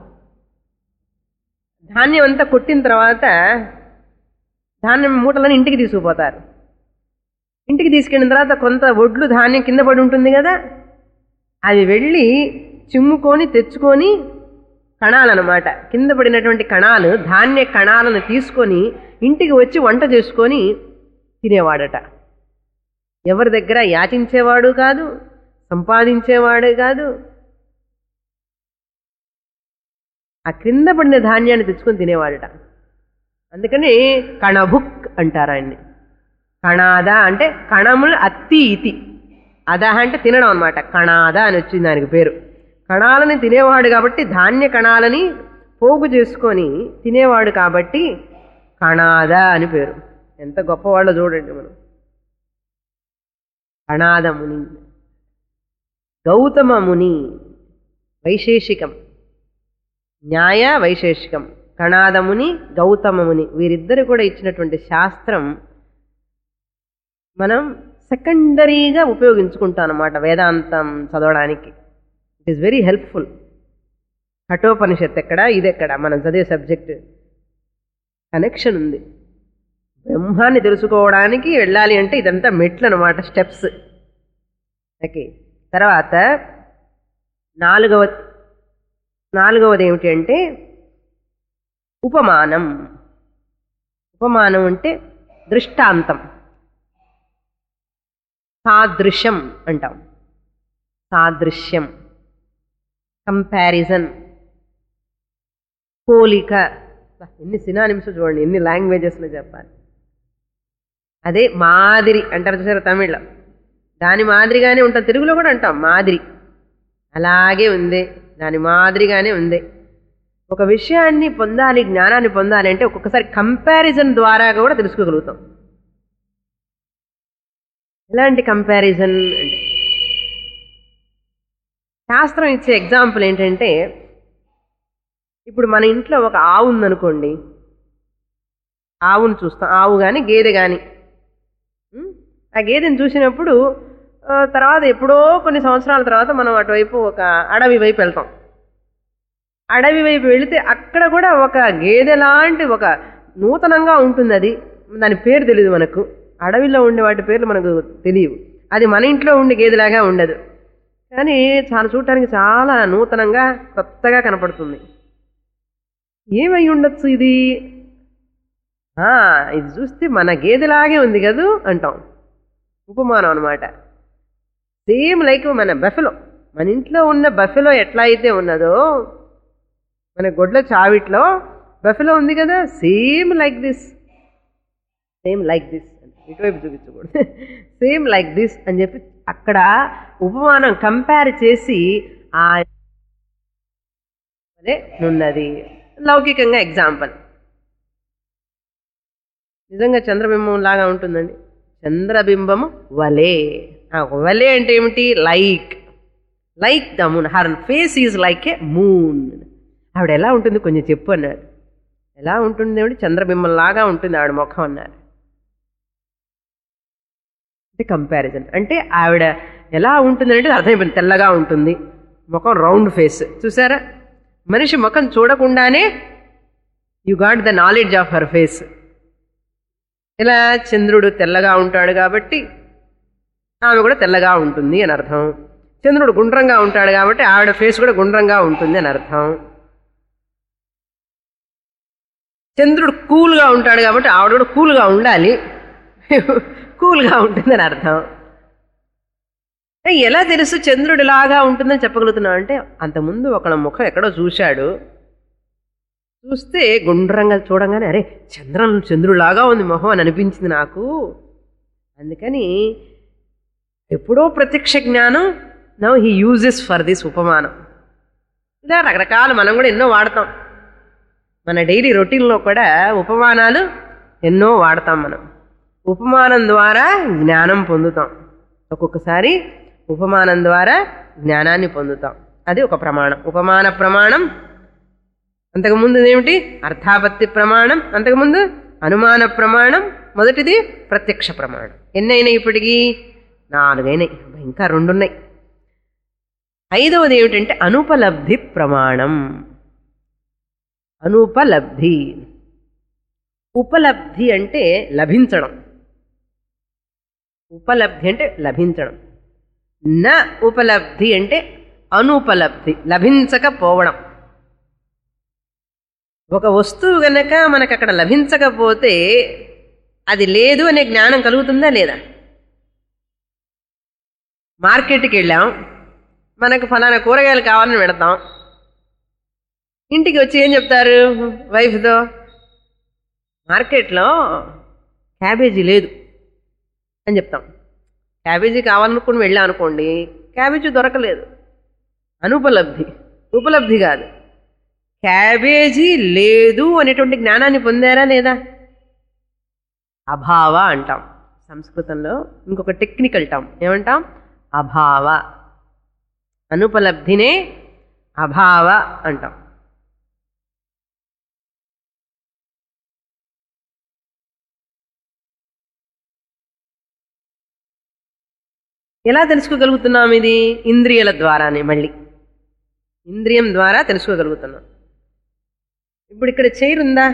ధాన్యం అంతా కొట్టిన తర్వాత ధాన్యం మూటలను ఇంటికి తీసుకుపోతారు ఇంటికి తీసుకెళ్ళిన తర్వాత కొంత ఒడ్లు ధాన్యం కింద పడి ఉంటుంది కదా అవి వెళ్ళి చిమ్ముకొని తెచ్చుకొని కణాలన్నమాట కింద పడినటువంటి కణాలు ధాన్య కణాలను తీసుకొని ఇంటికి వచ్చి వంట చేసుకొని తినేవాడట ఎవరి దగ్గర యాచించేవాడు కాదు సంపాదించేవాడు కాదు ఆ క్రింద పడిన ధాన్యాన్ని తెచ్చుకొని తినేవాడట అందుకని కణభుక్ అంటారు ఆయన్ని కణాద అంటే కణములు అత్తి ఇతి అద అంటే తినడం అనమాట కణాద అని వచ్చింది దానికి పేరు కణాలని తినేవాడు కాబట్టి ధాన్య కణాలని పోగు చేసుకొని తినేవాడు కాబట్టి కణాద అని పేరు ఎంత గొప్పవాళ్ళో చూడండి మనం కణాద ముని గౌతమ ముని వైశేషికం న్యాయ వైశేషికం కణాదముని గౌతమముని వీరిద్దరు కూడా ఇచ్చినటువంటి శాస్త్రం మనం సెకండరీగా ఉపయోగించుకుంటాం అన్నమాట వేదాంతం చదవడానికి ఇట్ ఈస్ వెరీ హెల్ప్ఫుల్ కఠోపనిషత్ ఎక్కడ ఇది ఎక్కడ మనం చదివే సబ్జెక్ట్ కనెక్షన్ ఉంది బ్రహ్మాన్ని తెలుసుకోవడానికి వెళ్ళాలి అంటే ఇదంతా మెట్లు అనమాట స్టెప్స్ ఓకే తర్వాత నాలుగవ నాలుగవది ఏమిటి అంటే ఉపమానం ఉపమానం అంటే దృష్టాంతం సాదృశ్యం అంటాం సాదృశ్యం కంపారిజన్ పోలిక బా, ఎన్ని సినానిమ్స్ చూడండి ఎన్ని లాంగ్వేజెస్లో చెప్పాలి అదే మాదిరి అంటారు చూసారు తమిళ్లో దాని మాదిరిగానే ఉంటుంది తెలుగులో కూడా అంటాం మాదిరి అలాగే ఉంది దాని మాదిరిగానే ఉంది ఒక విషయాన్ని పొందాలి జ్ఞానాన్ని పొందాలి అంటే ఒక్కొక్కసారి కంపారిజన్ ద్వారా కూడా తెలుసుకోగలుగుతాం ఎలాంటి కంపారిజన్ అంటే శాస్త్రం ఇచ్చే ఎగ్జాంపుల్ ఏంటంటే ఇప్పుడు మన ఇంట్లో ఒక ఆవు ఉందనుకోండి ఆవును చూస్తాం ఆవు కానీ గేదె కానీ ఆ గేదెని చూసినప్పుడు ఆ, తర్వాత ఎప్పుడో కొన్ని సంవత్సరాల తర్వాత మనం అటువైపు ఒక అడవి వైపు వెళ్తాం అడవి వైపు వెళితే అక్కడ కూడా ఒక గేదె లాంటి ఒక నూతనంగా ఉంటుంది అది దాని పేరు తెలియదు మనకు అడవిలో ఉండే వాటి పేర్లు మనకు తెలియవు అది మన ఇంట్లో ఉండే గేదెలాగా ఉండదు కానీ చాలా చూడటానికి చాలా నూతనంగా కొత్తగా కనపడుతుంది ఏమై ఉండొచ్చు ఇది ఆ, ఇది చూస్తే మన గేదెలాగే ఉంది కదూ అంటాం ఉపమానం అనమాట సేమ్ లైక్ మన బఫెలో మన ఇంట్లో ఉన్న బఫెలో ఎట్లా అయితే ఉన్నదో మన గొడ్ల చావిట్లో బఫెలో ఉంది కదా same like this same like this ఇటువైపు చూపించకూడదు సేమ్ లైక్ దిస్ అని చెప్పి అక్కడ ఉపమానం కంపేర్ చేసి ఆ అదే ఉన్నది లౌకికంగా ఎగ్జాంపుల్ నిజంగా చంద్రబింబం లాగా ఉంటుందండి చంద్రబింబము వలే ఆ వలే అంటే ఏమిటి like like the moon her face is like a moon ఆవిడ ఎలా ఉంటుంది కొంచెం చెప్పు అన్నాడు ఎలా ఉంటుంది ఏమిటి చంద్రబింబం లాగా ఉంటుంది ఆవిడ ముఖం అన్నారు అంటే కంపారిజన్ అంటే ఆవిడ ఎలా ఉంటుంది అంటే అర్థమైపోయింది తెల్లగా ఉంటుంది ముఖం రౌండ్ ఫేస్ చూసారా మనిషి ముఖం చూడకుండానే you got the knowledge of her face ఇలా చంద్రుడు తెల్లగా ఉంటాడు కాబట్టి ఆమె కూడా తెల్లగా ఉంటుంది అని అర్థం చంద్రుడు గుండ్రంగా ఉంటాడు కాబట్టి ఆవిడ ఫేస్ కూడా గుండ్రంగా ఉంటుంది అని అర్థం చంద్రుడు కూల్గా ఉంటాడు కాబట్టి ఆవిడ కూడా కూల్గా ఉండాలి కూల్గా ఉంటుందని అర్థం ఏ, ఎలా తెలుసు చంద్రుడు ఇలాగా ఉంటుందని చెప్పగలుగుతున్నావు అంటే అంతకుముందు ఒకళ్ళ ముఖం ఎక్కడో చూశాడు చూస్తే గుండ్రంగా చూడంగానే అరే చంద్రం చంద్రులాగా ఉంది మొహం అని అనిపించింది నాకు అందుకని ఎప్పుడో ప్రత్యక్ష జ్ఞానం now he uses for this ఉపమానం ఇలా రకరకాలు మనం కూడా ఎన్నో వాడతాం మన డైలీ రొటీన్లో కూడా ఉపమానాలు ఎన్నో వాడతాం మనం ఉపమానం ద్వారా జ్ఞానం పొందుతాం ఒక్కొక్కసారి ఉపమానం ద్వారా జ్ఞానాన్ని పొందుతాం అది ఒక ప్రమాణం ఉపమాన ప్రమాణం అంతకుముందు ఏమిటి అర్థాపత్తి ప్రమాణం అంతకుముందు అనుమాన ప్రమాణం మొదటిది ప్రత్యక్ష ప్రమాణం ఎన్నైనాయి ఇప్పటికి నాలుగైనాయి అబ్బా, ఇంకా రెండున్నాయి ఐదవది ఏమిటంటే అనుపలబ్ధి ప్రమాణం అనుపలబ్ధి ఉపలబ్ధి అంటే లభించడం ఉపలబ్ధి అంటే లభించడం న ఉపలబ్ధి అంటే అనుపలబ్ధి లభించకపోవడం ఒక వస్తువు గనక మనకు అక్కడ లభించకపోతే అది లేదు అనే జ్ఞానం కలుగుతుందా లేదా మార్కెట్కి వెళ్ళాం మనకు ఫలానా కూరగాయలు కావాలని పెడతాం ఇంటికి వచ్చి ఏం చెప్తారు వైఫ్తో మార్కెట్లో క్యాబేజీ లేదు అని చెప్తాం క్యాబేజీ కావాలనుకుని వెళ్ళాం అనుకోండి క్యాబేజీ దొరకలేదు అనుపలబ్ధి ఉపలబ్ధి కాదు క్యాబేజీ లేదు అనేటువంటి జ్ఞానాన్ని పొందారా లేదా అభావ అంటాం సంస్కృతంలో ఇంకొక టెక్నికల్ టర్మ్ ఏమంటాం అభావ అనుపలబ్ధినే అభావ అంటాం ఎలా తెలుసుకోగలుగుతున్నాం ఇది ఇంద్రియాల ద్వారానే మళ్ళీ ఇంద్రియం ద్వారా తెలుసుకోగలుగుతున్నాం ఇప్పుడు ఇక్కడ చైర్ ఉందా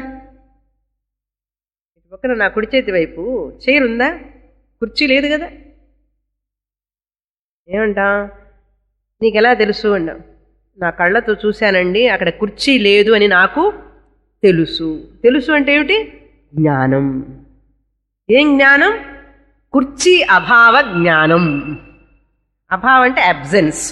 ఇటు పక్కన నా కుడి చేతి వైపు చైర్ ఉందా కుర్చీ లేదు కదా ఏమంటా నీకు ఎలా తెలుసు అంటాం నా కళ్ళతో చూశానండి అక్కడ కుర్చీ లేదు అని నాకు తెలుసు తెలుసు అంటే ఏమిటి జ్ఞానం ఏం జ్ఞానం కుర్చీ అభావ జ్ఞానం అభావం అంటే అబ్సెన్స్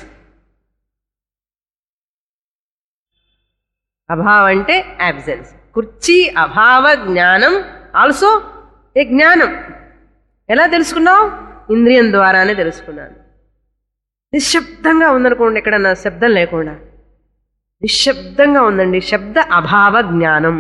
అభావం అంటే అబ్సెన్స్ కుర్చీ అభావ జ్ఞానం ఆల్సో ఏ జ్ఞానం ఎలా తెలుసుకున్నావు ఇంద్రియం ద్వారానే తెలుసుకున్నాను నిశ్శబ్దంగా ఉందనుకోండి ఎక్కడన్నా శబ్దం లేకుండా నిశ్శబ్దంగా ఉందండి శబ్ద అభావ జ్ఞానం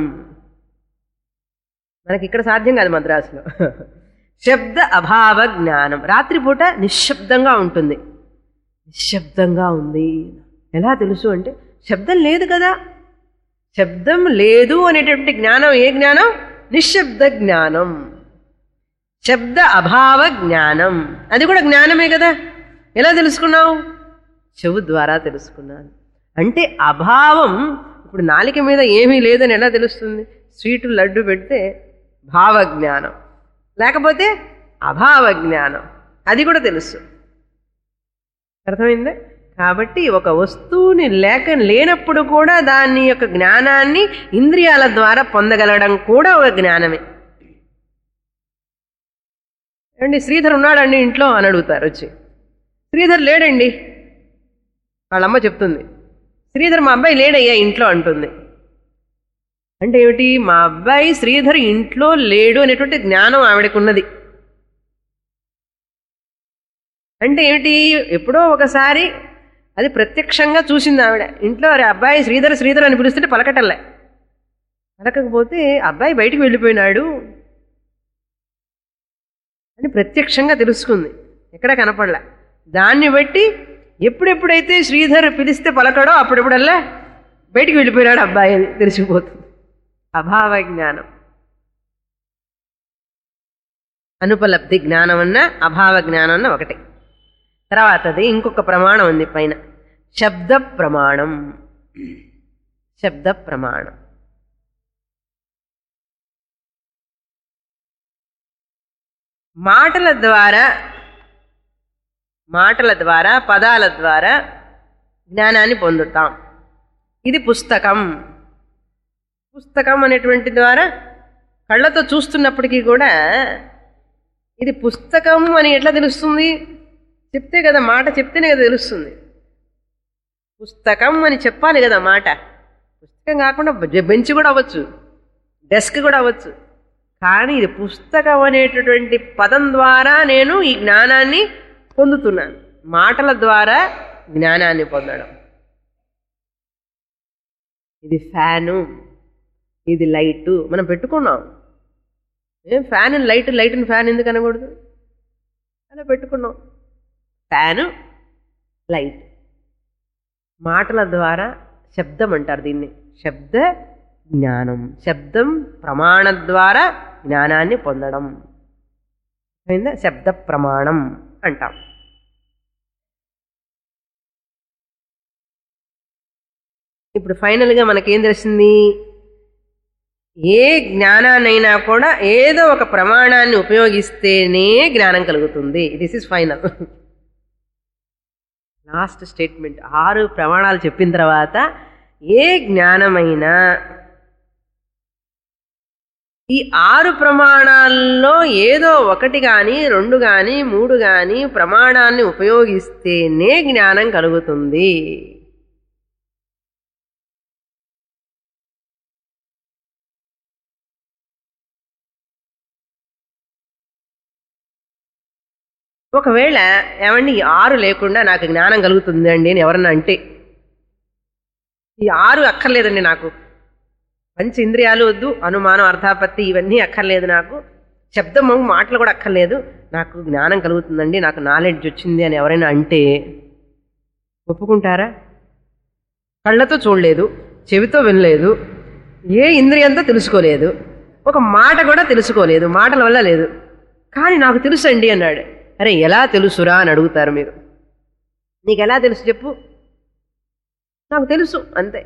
మనకి ఇక్కడ సాధ్యం కాదు మద్రాసులో శబ్ద అభావ జ్ఞానం రాత్రిపూట నిశ్శబ్దంగా ఉంటుంది నిశ్శబ్దంగా ఉంది ఎలా తెలుసు అంటే శబ్దం లేదు కదా శబ్దం లేదు అనేటువంటి జ్ఞానం ఏ జ్ఞానం నిశ్శబ్ద జ్ఞానం శబ్ద అభావ జ్ఞానం అది కూడా జ్ఞానమే కదా ఎలా తెలుసుకున్నావు చెవు ద్వారా తెలుసుకున్నాను అంటే అభావం ఇప్పుడు నాలిక మీద ఏమీ లేదని ఎలా తెలుస్తుంది స్వీటు లడ్డు పెడితే భావజ్ఞానం లేకపోతే అభావ జ్ఞానం అది కూడా తెలుసు అర్థమైందా కాబట్టి ఒక వస్తువుని లేక లేనప్పుడు కూడా దాని యొక్క జ్ఞానాన్ని ఇంద్రియాల ద్వారా పొందగలగడం కూడా ఒక జ్ఞానమే ఏమండి శ్రీధర్ ఉన్నాడండి ఇంట్లో అని అడుగుతారు వచ్చి శ్రీధర్ లేడండి వాళ్ళమ్మ చెప్తుంది శ్రీధర్ మా అబ్బాయి లేడయ్యా ఇంట్లో అంటుంది అంటే ఏమిటి మా అబ్బాయి శ్రీధర్ ఇంట్లో లేడు అనేటువంటి జ్ఞానం ఆవిడకున్నది అంటే ఏమిటి ఎప్పుడో ఒకసారి అది ప్రత్యక్షంగా చూసింది ఆవిడ ఇంట్లో అరే అబ్బాయి శ్రీధర్ శ్రీధర్ అని పిలుస్తుంటే పలకటల్లే పలకకపోతే అబ్బాయి బయటికి వెళ్ళిపోయినాడు అని ప్రత్యక్షంగా తెలుసుకుంది ఎక్కడ కనపడలే దాన్ని బట్టి ఎప్పుడెప్పుడైతే శ్రీధర్ పిలిస్తే పలకడో అప్పుడెప్పుడల్లా బయటికి వెళ్ళిపోయినాడు అబ్బాయి అని తెలిసిపోతుంది అభావ జ్ఞానం అనుపలబ్ధి జ్ఞానం అన్న అభావ జ్ఞానం అన్న ఒకటి తర్వాతది ఇంకొక ప్రమాణం ఉంది పైన శబ్ద ప్రమాణం శబ్ద ప్రమాణం మాటల ద్వారా మాటల ద్వారా పదాల ద్వారా జ్ఞానాన్ని పొందుతాం ఇది పుస్తకం పుస్తకం అనేటువంటి ద్వారా కళ్ళతో చూస్తున్నప్పటికీ కూడా ఇది పుస్తకం అని ఎట్లా తెలుస్తుంది చెప్తే కదా మాట చెప్తేనే కదా తెలుస్తుంది పుస్తకం అని చెప్పాలి కదా మాట పుస్తకం కాకుండా బె- బెంచ్ కూడా అవ్వచ్చు డెస్క్ కూడా అవ్వచ్చు కానీ ఇది పుస్తకం అనేటటువంటి పదం ద్వారా నేను ఈ జ్ఞానాన్ని పొందుతున్నాను మాటల ద్వారా జ్ఞానాన్ని పొందడం ఇది ఫ్యాను ఇది లైటు మనం పెట్టుకున్నాం ఏం ఫ్యాన్ లైట్ లైట్ ఫ్యాన్ ఎందుకు అనకూడదు అలా పెట్టుకున్నాం ఫ్యాను లైట్ మాటల ద్వారా శబ్దం అంటారు దీన్ని శబ్ద జ్ఞానం శబ్దం ప్రమాణ ద్వారా జ్ఞానాన్ని పొందడం అయిందా శబ్ద ప్రమాణం అంటాం ఇప్పుడు ఫైనల్గా మనకేం తెలిసింది ఏ జ్ఞానాన్నైనా కూడా ఏదో ఒక ప్రమాణాన్ని ఉపయోగిస్తేనే జ్ఞానం కలుగుతుంది this is final last statement ఆరు ప్రమాణాలు చెప్పిన తర్వాత ఏ జ్ఞానమైనా ఈ ఆరు ప్రమాణాల్లో ఏదో ఒకటి కానీ రెండు కానీ మూడు కానీ ప్రమాణాన్ని ఉపయోగిస్తేనే జ్ఞానం కలుగుతుంది ఒకవేళ ఏమండి ఈ ఆరు లేకుండా నాకు జ్ఞానం కలుగుతుంది అండి అని ఎవరన్నా అంటే ఈ ఆరు అక్కర్లేదండి నాకు పంచ ఇంద్రియాలు వద్దు అనుమానం అర్థాపత్తి ఇవన్నీ అక్కర్లేదు నాకు శబ్దము మాటలు కూడా అక్కర్లేదు నాకు జ్ఞానం కలుగుతుందండి నాకు నాలెడ్జ్ వచ్చింది అని ఎవరైనా అంటే ఒప్పుకుంటారా కళ్ళతో చూడలేదు చెవితో వినలేదు ఏ ఇంద్రియంతో తెలుసుకోలేదు ఒక మాట కూడా తెలుసుకోలేదు మాటల వల్ల లేదు కానీ నాకు తెలుసండి అన్నాడు అరే ఎలా తెలుసురా అని అడుగుతారు మీరు నీకు ఎలా తెలుసు చెప్పు నాకు తెలుసు అంతే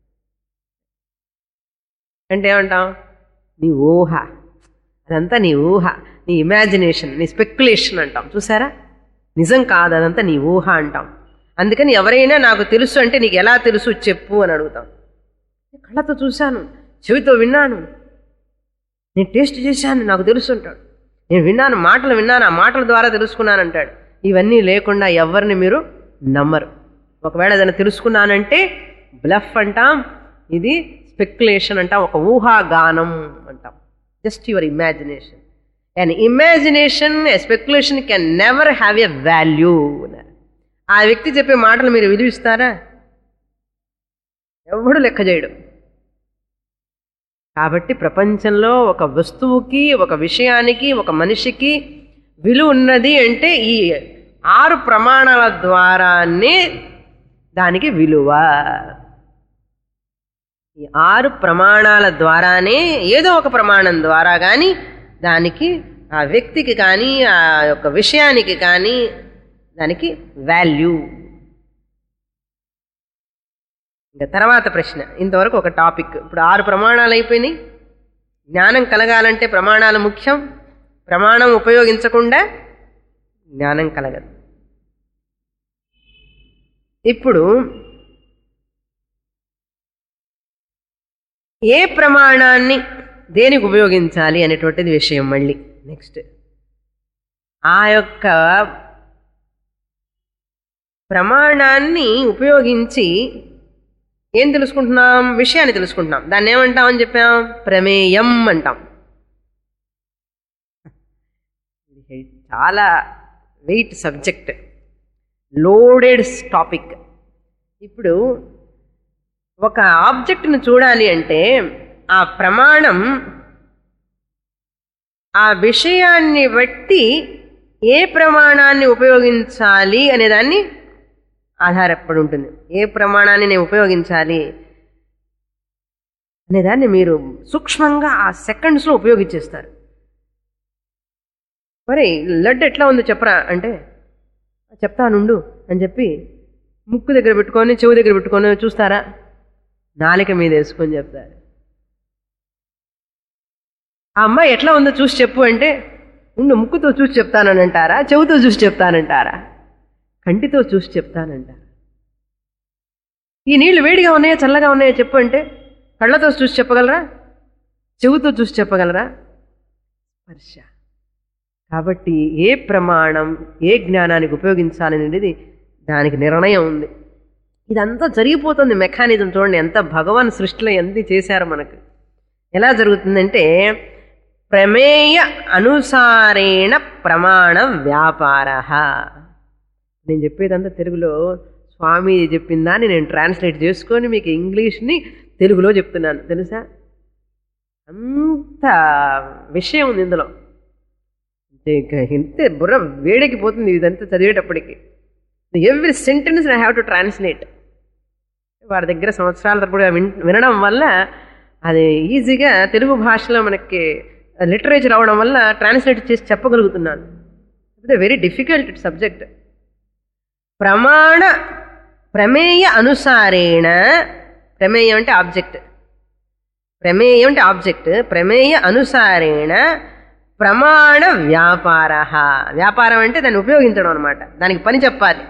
అంటే ఏమంటాం నీ ఊహ అదంతా నీ ఊహ నీ ఇమాజినేషన్ నీ స్పెక్యులేషన్ అంటాం చూసారా నిజం కాదు అదంతా నీ ఊహ అంటాం అందుకని ఎవరైనా నాకు తెలుసు అంటే నీకు ఎలా తెలుసు చెప్పు అని అడుగుతాం నేను కళ్ళతో చూశాను చెవితో విన్నాను నేను టేస్ట్ చేశాను నాకు తెలుసు అంటాడు నేను విన్నాను మాటలు విన్నాను ఆ మాటల ద్వారా తెలుసుకున్నాను అంటాడు ఇవన్నీ లేకుండా ఎవరిని మీరు నమ్మరు ఒకవేళ ఏదైనా తెలుసుకున్నానంటే బ్లఫ్ అంటాం ఇది స్పెక్యులేషన్ అంటాం ఒక ఊహాగానం అంటాం just your imagination and imagination speculation can never have a value ఆ వ్యక్తి చెప్పే మాటలు మీరు విలువిస్తారా ఎవడు లెక్క చేయడు కాబట్టి ప్రపంచంలో ఒక వస్తువుకి ఒక విషయానికి ఒక మనిషికి విలువ ఉన్నది అంటే ఈ ఆరు ప్రమాణాల ద్వారానే దానికి విలువ ఈ ఆరు ప్రమాణాల ద్వారానే ఏదో ఒక ప్రమాణం ద్వారా కానీ దానికి ఆ వ్యక్తికి కానీ ఆ యొక్క విషయానికి కానీ దానికి వాల్యూ ఇంకా తర్వాత ప్రశ్న ఇంతవరకు ఒక టాపిక్ ఇప్పుడు ఆరు ప్రమాణాలు అయిపోయినాయి జ్ఞానం కలగాలంటే ప్రమాణాలు ముఖ్యం ప్రమాణం ఉపయోగించకుండా జ్ఞానం కలగదు ఇప్పుడు ఏ ప్రమాణాన్ని దేనికి ఉపయోగించాలి అనేటువంటిది విషయం మళ్ళీ నెక్స్ట్ ఆ యొక్క ప్రమాణాన్ని ఉపయోగించి ఏం తెలుసుకుంటున్నాం విషయాన్ని తెలుసుకుంటున్నాం దాన్ని ఏమంటాం అని చెప్పాం ప్రమేయం అంటాం ఇది చాలా వెయిట్ సబ్జెక్ట్ లోడెడ్ టాపిక్ ఇప్పుడు ఒక ఆబ్జెక్ట్ను చూడాలి అంటే ఆ ప్రమాణం ఆ విషయాన్ని బట్టి ఏ ప్రమాణాన్ని ఉపయోగించాలి అనేదాన్ని ఆధారపడి ఉంటుంది ఏ ప్రమాణాన్ని నేను ఉపయోగించాలి అనేదాన్ని మీరు సూక్ష్మంగా ఆ సెకండ్స్లో ఉపయోగించేస్తారు మరి లడ్డు ఎట్లా ఉందో చెప్పరా అంటే చెప్తానుండు అని చెప్పి ముక్కు దగ్గర పెట్టుకొని చెవు దగ్గర పెట్టుకొని చూస్తారా నాలిక మీద వేసుకొని చెప్తారు ఆ అమ్మాయి ఎట్లా ఉందో చూసి చెప్పు అంటే ఉండు ముక్కుతో చూసి చెప్తానని అంటారా చెవుతో చూసి చెప్తానంటారా కంటితో చూసి చెప్తానంటారా ఈ నీళ్లు వేడిగా ఉన్నాయా చల్లగా ఉన్నాయా చెప్పు అంటే కళ్ళతో చూసి చెప్పగలరా చెవుతో చూసి చెప్పగలరా స్పర్శ కాబట్టి ఏ ప్రమాణం ఏ జ్ఞానానికి ఉపయోగించాలనేది దానికి నిర్ణయం ఉంది ఇదంతా జరిగిపోతుంది మెకానిజం చూడండి ఎంత భగవాన్ సృష్టిలో ఎంత చేశారు మనకు ఎలా జరుగుతుందంటే ప్రమేయ అనుసారేణ ప్రమాణ వ్యాపార నేను చెప్పేదంతా తెలుగులో స్వామి చెప్పిన దాన్ని నేను ట్రాన్స్లేట్ చేసుకొని మీకు ఇంగ్లీష్ని తెలుగులో చెప్తున్నాను తెలుసా అంత విషయం ఉంది ఇందులో అంటే ఇక ఇంతే బుర్ర వేడెక్కిపోతుంది ఇదంతా చదివేటప్పటికి every sentence I have to translate వారి దగ్గర సంవత్సరాల తరపుడు విన్ వినడం వల్ల అది ఈజీగా తెలుగు భాషలో మనకి లిటరేచర్ అవడం వల్ల ట్రాన్స్లేట్ చేసి చెప్పగలుగుతున్నాను ఇట్ వెరీ డిఫికల్ట్ సబ్జెక్ట్ ప్రమాణ ప్రమేయ అనుసారేణ ప్రమేయం అంటే ఆబ్జెక్ట్ ప్రమేయం అంటే ఆబ్జెక్ట్ ప్రమేయ అనుసారేణ ప్రమాణ వ్యాపార వ్యాపారం అంటే దాన్ని ఉపయోగించడం అనమాట దానికి పని చెప్పాలి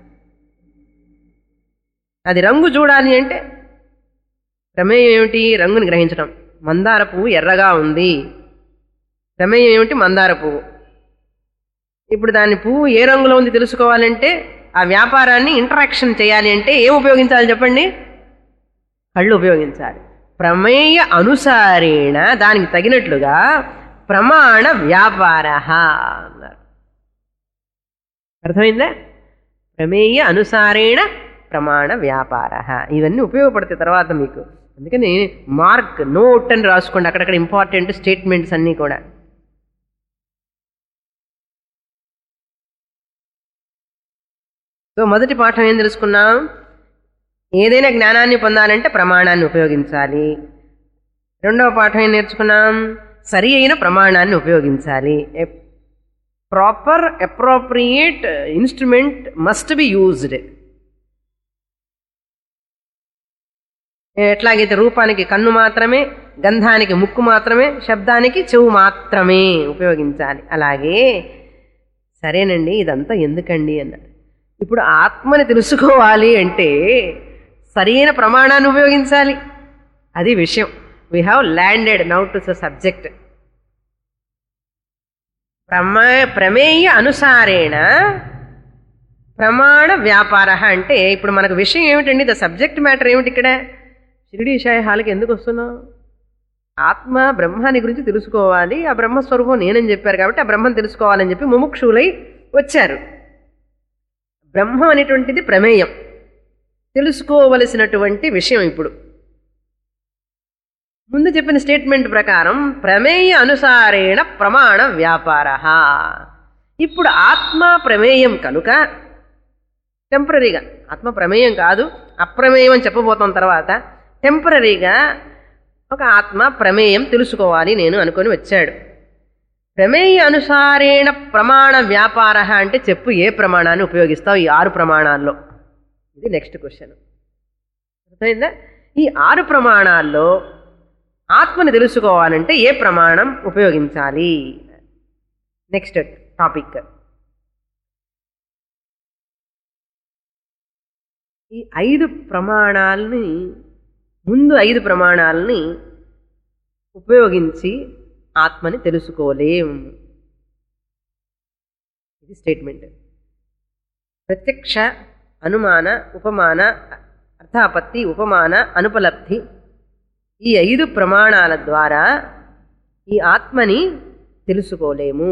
అది రంగు చూడాలి అంటే ప్రమేయం ఏమిటి రంగుని గ్రహించడం మందార పువ్వు ఎర్రగా ఉంది ప్రమేయం ఏమిటి మందార పువ్వు ఇప్పుడు దాని పువ్వు ఏ రంగులో ఉంది తెలుసుకోవాలంటే ఆ వ్యాపారాన్ని ఇంటరాక్షన్ చేయాలి అంటే ఏం ఉపయోగించాలి చెప్పండి కళ్ళు ఉపయోగించాలి ప్రమేయ అనుసారేణ దానికి తగినట్లుగా ప్రమాణ వ్యాపార అన్నారు అర్థమైందా ప్రమేయ అనుసారేణ ప్రమాణ వ్యాపార ఇవన్నీ ఉపయోగపడతాయి తర్వాత మీకు అందుకని మార్క్ నోట్ అని రాసుకోండి అక్కడక్కడ ఇంపార్టెంట్ స్టేట్మెంట్స్ అన్నీ కూడా సో మొదటి పాఠం ఏం తెలుసుకున్నాం ఏదైనా జ్ఞానాన్ని పొందాలంటే ప్రమాణాన్ని ఉపయోగించాలి రెండవ పాఠం ఏం నేర్చుకున్నాం సరి అయిన ప్రమాణాన్ని ఉపయోగించాలి proper appropriate instrument must be used ఎట్లాగైతే రూపానికి కన్ను మాత్రమే గంధానికి ముక్కు మాత్రమే శబ్దానికి చెవు మాత్రమే ఉపయోగించాలి అలాగే సరేనండి ఇదంతా ఎందుకండి అన్నాడు ఇప్పుడు ఆత్మని తెలుసుకోవాలి అంటే సరైన ప్రమాణాన్ని ఉపయోగించాలి అది విషయం we have landed now to the subject ప్రమే ప్రమేయ అనుసారేణ ప్రమాణ వ్యాపార అంటే ఇప్పుడు మనకు విషయం ఏమిటండి ద సబ్జెక్ట్ మ్యాటర్ ఏమిటి ఇక్కడ షిరిడి షాయి హాల్కి ఎందుకు వస్తున్నావు ఆత్మ బ్రహ్మాని గురించి తెలుసుకోవాలి ఆ బ్రహ్మస్వరూపం నేనని చెప్పారు కాబట్టి ఆ బ్రహ్మం తెలుసుకోవాలని చెప్పి ముముక్షులై వచ్చారు బ్రహ్మం అనేటువంటిది ప్రమేయం తెలుసుకోవలసినటువంటి విషయం ఇప్పుడు ముందు చెప్పిన స్టేట్మెంట్ ప్రకారం ప్రమేయ అనుసారేణ ప్రమాణ వ్యాపార ఇప్పుడు ఆత్మ ప్రమేయం కనుక టెంపరీగా ఆత్మ ప్రమేయం కాదు అప్రమేయం అని చెప్పబోతాం తర్వాత టెంపరీగా ఒక ఆత్మ ప్రమేయం తెలుసుకోవాలి నేను అనుకొని వచ్చాడు ప్రమేయ అనుసారేణ ప్రమాణ వ్యాపార అంటే చెప్పు ఏ ప్రమాణాన్ని ఉపయోగిస్తావు ఈ ఆరు ప్రమాణాల్లో ఇది నెక్స్ట్ క్వశ్చన్ అర్థమైందా ఈ ఆరు ప్రమాణాల్లో ఆత్మని తెలుసుకోవాలంటే ఏ ప్రమాణం ఉపయోగించాలి నెక్స్ట్ టాపిక్ ఈ ఐదు ప్రమాణాలని ముందు ఐదు ప్రమాణాలని ఉపయోగించి ఆత్మని తెలుసుకోలేం ఇది స్టేట్మెంట్ ప్రత్యక్ష అనుమాన ఉపమాన అర్థాపత్తి ఉపమాన అనుపలబ్ధి ఈ ఐదు ప్రమాణాల ద్వారా ఈ ఆత్మని తెలుసుకోలేము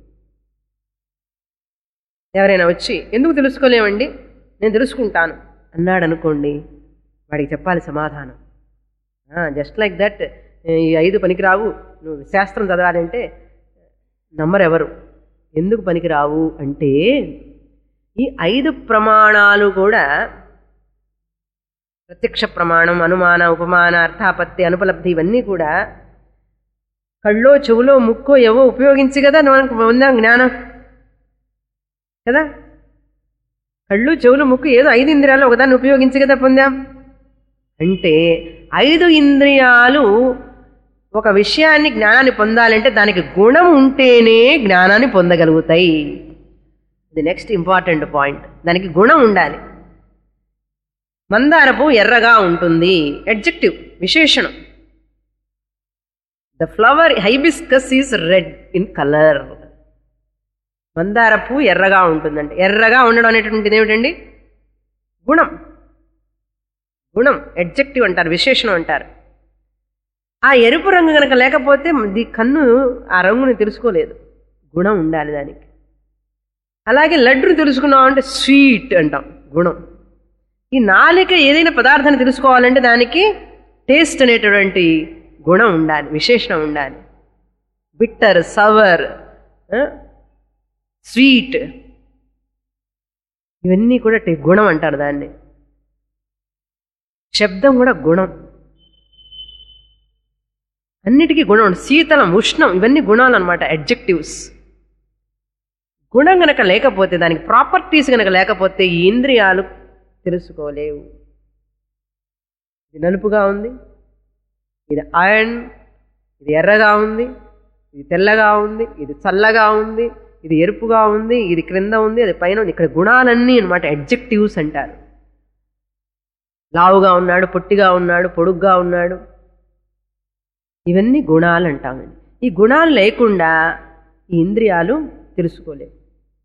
ఎవరైనా వచ్చి ఎందుకు తెలుసుకోలేమండి నేను తెలుసుకుంటాను అన్నాడు అనుకోండి వాడికి చెప్పాలి సమాధానం జస్ట్ లైక్ దట్ ఈ ఐదు పనికిరావు నువ్వు శాస్త్రం చదవాలంటే నమ్మరు ఎవరు ఎందుకు పనికిరావు అంటే ఈ ఐదు ప్రమాణాలు కూడా ప్రత్యక్ష ప్రమాణం అనుమాన ఉపమాన అర్థాపత్తి అనుపలబ్ధి ఇవన్నీ కూడా కళ్ళో చెవులో ముక్కో ఏవో ఉపయోగించి కదా మనకు పొందాం జ్ఞానం కదా కళ్ళు చెవులు ముక్కు ఏదో ఐదు ఇంద్రియాలు ఒకదాన్ని ఉపయోగించి కదా పొందాం అంటే ఐదు ఇంద్రియాలు ఒక విషయాన్ని జ్ఞానాన్ని పొందాలంటే దానికి గుణం ఉంటేనే జ్ఞానాన్ని పొందగలుగుతాయి ఇది నెక్స్ట్ ఇంపార్టెంట్ పాయింట్ దానికి గుణం ఉండాలి మందారపు ఎర్రగా ఉంటుంది అడ్జెక్టివ్ విశేషణం the flower hibiscus is red in colour మందార పువ్వు ఎర్రగా ఉంటుందండి ఎర్రగా ఉండడం అనేటువంటిది ఏమిటండి గుణం గుణం అడ్జెక్టివ్ అంటారు విశేషణం అంటారు ఆ ఎరుపు రంగు కనుక లేకపోతే ది కన్ను ఆ రంగుని తెలుసుకోలేదు గుణం ఉండాలి దానికి అలాగే లడ్డును తెలుసుకున్నాం అంటే స్వీట్ అంటాం గుణం ఈ నాలిక ఏదైనా పదార్థాన్ని తెలుసుకోవాలంటే దానికి టేస్ట్ అనేటువంటి గుణం ఉండాలి విశేషణం ఉండాలి బిట్టర్ సవర్ స్వీట్ ఇవన్నీ కూడా టే- గుణం అంటారు దాన్ని శబ్దం కూడా గుణం అన్నిటికీ గుణం ఉంది. శీతలం ఉష్ణం ఇవన్నీ గుణాలు అనమాట అడ్జెక్టివ్స్ గుణం గనక లేకపోతే దానికి ప్రాపర్టీస్ గనక లేకపోతే ఈ ఇంద్రియాలు తెలుసుకోలేవు ఇది నలుపుగా ఉంది ఇది ఐరన్ ఇది ఎర్రగా ఉంది ఇది తెల్లగా ఉంది ఇది చల్లగా ఉంది ఇది ఎరుపుగా ఉంది ఇది క్రింద ఉంది అది పైన ఉంది ఇక్కడ గుణాలన్నీ అనమాట అడ్జెక్టివ్స్ అంటారు లావుగా ఉన్నాడు పొట్టిగా ఉన్నాడు పొడుగ్గా ఉన్నాడు ఇవన్నీ గుణాలు అంటామండి ఈ గుణాలు లేకుండా ఈ ఇంద్రియాలు తెలుసుకోలేవు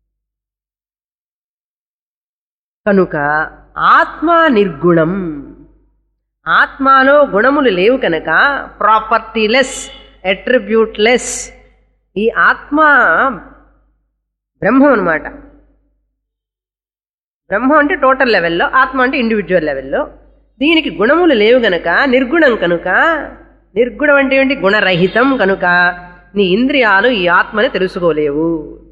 కనుక ఆత్మ నిర్గుణం ఆత్మలో గుణములు లేవు కనుక ప్రాపర్టీలెస్ అట్రిబ్యూట్లెస్ ఈ ఆత్మ బ్రహ్మం అనమాట బ్రహ్మం అంటే టోటల్ లెవెల్లో ఆత్మ అంటే ఇండివిజువల్ లెవెల్లో దీనికి గుణములు లేవు గనక నిర్గుణం కనుక నిర్గుణం అంటే ఏంటి గుణరహితం కనుక నీ ఇంద్రియాలు ఈ ఆత్మని తెలుసుకోలేవు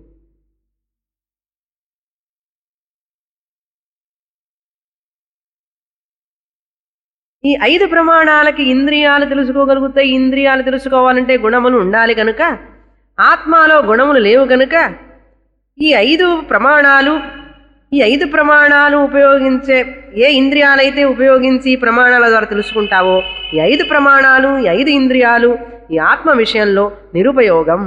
ఈ ఐదు ప్రమాణాలకి ఇంద్రియాలు తెలుసుకోగలుగుతాయి ఇంద్రియాలు తెలుసుకోవాలంటే గుణములు ఉండాలి కనుక ఆత్మలో గుణములు లేవు కనుక ఈ ఐదు ప్రమాణాలు ఈ ఐదు ప్రమాణాలు ఉపయోగించే ఏ ఇంద్రియాలైతే ఉపయోగించి ఈ ప్రమాణాల ద్వారా తెలుసుకుంటావో ఈ ఐదు ప్రమాణాలు ఈ ఐదు ఇంద్రియాలు ఈ ఆత్మ విషయంలో నిరుపయోగం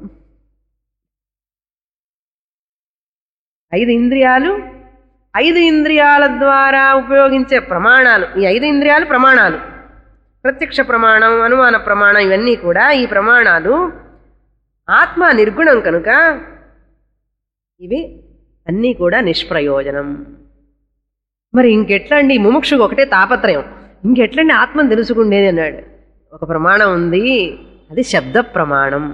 ఐదు ఇంద్రియాలు ఐదు ఇంద్రియాల ద్వారా ఉపయోగించే ప్రమాణాలు ఈ ఐదు ఇంద్రియాలు ప్రమాణాలు ప్రత్యక్ష ప్రమాణం అనుమాన ప్రమాణం ఇవన్నీ కూడా ఈ ప్రమాణాలు ఆత్మ నిర్గుణం కనుక ఇవి అన్నీ కూడా నిష్ప్రయోజనం మరి ఇంకెట్లండి ముముక్షుకు ఒకటే తాపత్రయం ఇంకెట్లండి ఆత్మను తెలుసుకుండేది అన్నాడు ఒక ప్రమాణం ఉంది అది శబ్ద ప్రమాణం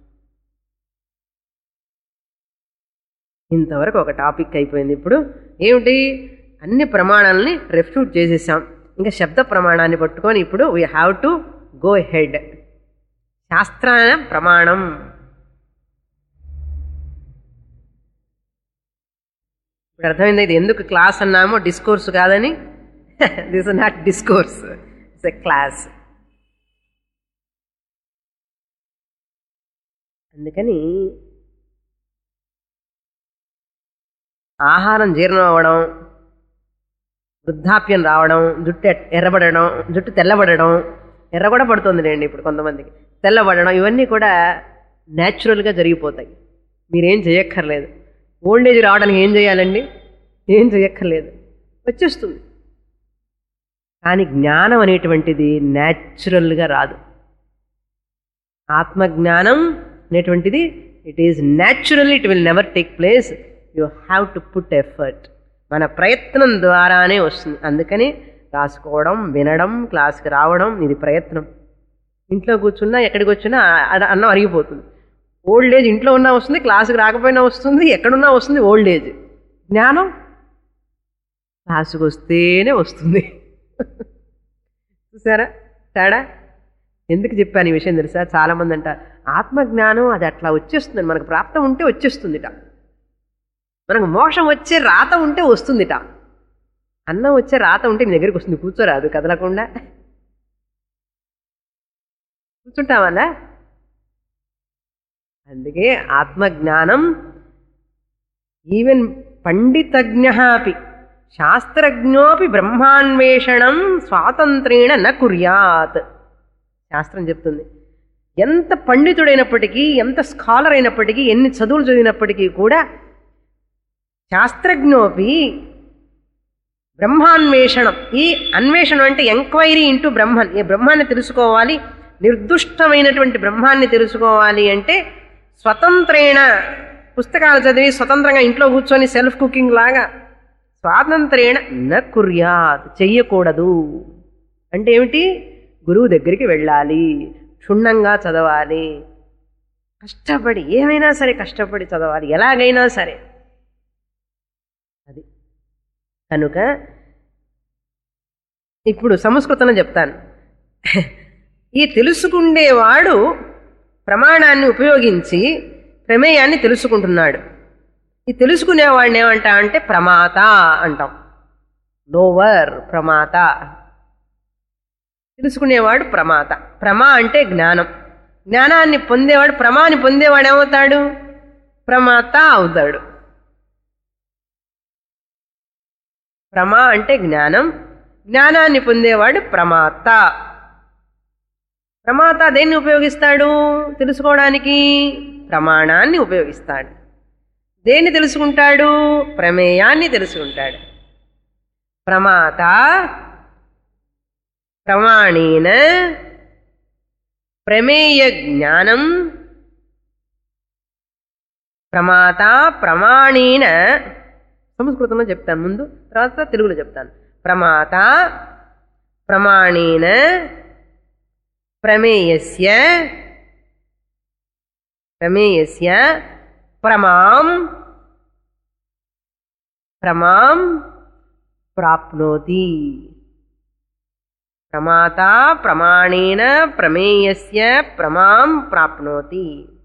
ఇంతవరకు ఒక టాపిక్ అయిపోయింది ఇప్పుడు ఏమిటి అన్ని ప్రమాణాలని రెఫ్యూట్ చేసేసాం ఇంకా శబ్ద ప్రమాణాన్ని పట్టుకొని ఇప్పుడు we have to go ahead శాస్త్ర ప్రమాణం ఇప్పుడు అర్థమైంది ఇది ఎందుకు క్లాస్ అన్నామో డిస్కోర్స్ కాదని this not discourse it's a class అందుకని ఆహారం జీర్ణం అవ్వడం వృద్ధాప్యం రావడం జుట్టు ఎట్- ఎర్రబడడం జుట్టు తెల్లబడడం ఎర్ర కూడా పడుతుందిలేండి ఇప్పుడు కొంతమందికి తెల్లబడడం ఇవన్నీ కూడా న్యాచురల్గా జరిగిపోతాయి మీరేం చేయక్కర్లేదు ఓల్డ్ ఏజ్ రావడానికి ఏం చేయాలండి ఏం చేయక్కర్లేదు వచ్చేస్తుంది కానీ జ్ఞానం అనేటువంటిది న్యాచురల్గా రాదు ఆత్మజ్ఞానం అనేటువంటిది it is natural it will never take place you have to put effort మన ప్రయత్నం ద్వారానే వస్తుంది అందుకని రాసుకోవడం వినడం క్లాస్కి రావడం ఇది ప్రయత్నం ఇంట్లో కూర్చున్నా ఎక్కడికి వచ్చినా ఆ- అన్నం అరిగిపోతుంది ఓల్డ్ ఏజ్ ఇంట్లో ఉన్నా వస్తుంది క్లాస్కి రాకపోయినా వస్తుంది ఎక్కడున్నా వస్తుంది ఓల్డ్ ఏజ్ జ్ఞానం క్లాసుకు వస్తేనే వస్తుంది చూసారా తేడా ఎందుకు చెప్పాను ఈ విషయం తెలుసా చాలామంది అంటారు ఆత్మజ్ఞానం అది అట్లా వచ్చేస్తుంది మనకు ప్రాప్తం ఉంటే వచ్చేస్తుందిట మనకు మోక్షం వచ్చే రాత ఉంటే వస్తుందిట అన్నం వచ్చే రాత ఉంటే నీ దగ్గరికి వస్తుంది కూర్చోరాదు కదలకుండా కూర్చుంటామలా అందుకే ఆత్మజ్ఞానం ఈవెన్ పండితజ్ఞ అపి శాస్త్రజ్ఞోపి బ్రహ్మాన్వేషణం స్వాతంత్రేణ న కుర్యాత్ శాస్త్రం చెప్తుంది ఎంత పండితుడైనప్పటికీ ఎంత స్కాలర్ అయినప్పటికీ ఎన్ని చదువులు చదివినప్పటికీ కూడా శాస్త్రజ్ఞోపి బ్రహ్మాన్వేషణం ఈ అన్వేషణం అంటే ఎంక్వైరీ ఇంటూ బ్రహ్మన్ ఈ బ్రహ్మాన్ని తెలుసుకోవాలి నిర్దుష్టమైనటువంటి బ్రహ్మాన్ని తెలుసుకోవాలి అంటే స్వతంత్రేణ పుస్తకాలు చదివి స్వతంత్రంగా ఇంట్లో కూర్చొని సెల్ఫ్ కుకింగ్ లాగా స్వాతంత్రేణ న కుర్యాత్ చెయ్యకూడదు అంటే ఏమిటి గురువు దగ్గరికి వెళ్ళాలి క్షుణ్ణంగా చదవాలి కష్టపడి ఏమైనా సరే కష్టపడి చదవాలి ఎలాగైనా సరే అది కనుక ఇప్పుడు సంస్కృతంలో చెప్తాను ఈ తెలుసుకుండేవాడు ప్రమాణాన్ని ఉపయోగించి ప్రమేయాన్ని తెలుసుకుంటున్నాడు ఈ తెలుసుకునేవాడిని ఏమంటా అంటే ప్రమాత అంటాం లోవర్ ప్రమాత తెలుసుకునేవాడు ప్రమాత ప్రమా అంటే జ్ఞానం జ్ఞానాన్ని పొందేవాడు ప్రమాని పొందేవాడు ఏమవుతాడు ప్రమాత అవుతాడు ప్రమా అంటే జ్ఞానం జ్ఞానాన్ని పొందేవాడు ప్రమాత ప్రమాత దేన్ని ఉపయోగిస్తాడు తెలుసుకోవడానికి ప్రమాణాన్ని ఉపయోగిస్తాడు దేన్ని తెలుసుకుంటాడు ప్రమేయాన్ని తెలుసుకుంటాడు ప్రమాత ప్రమాణేన ప్రమేయ జ్ఞానం ప్రమాత ప్రమాణేన సంస్కృతంలో చెప్తాను ముందు తర్వాత తెలుగులో చెప్తాను ప్రమాత ప్రమాణేన ప్రమేయస్య ప్రమేయస్య ప్రమాం ప్రమాం ప్రాప్నోతి ప్రమాత ప్రమాణేన ప్రమేయస్య ప్రమాం ప్రాప్నోతి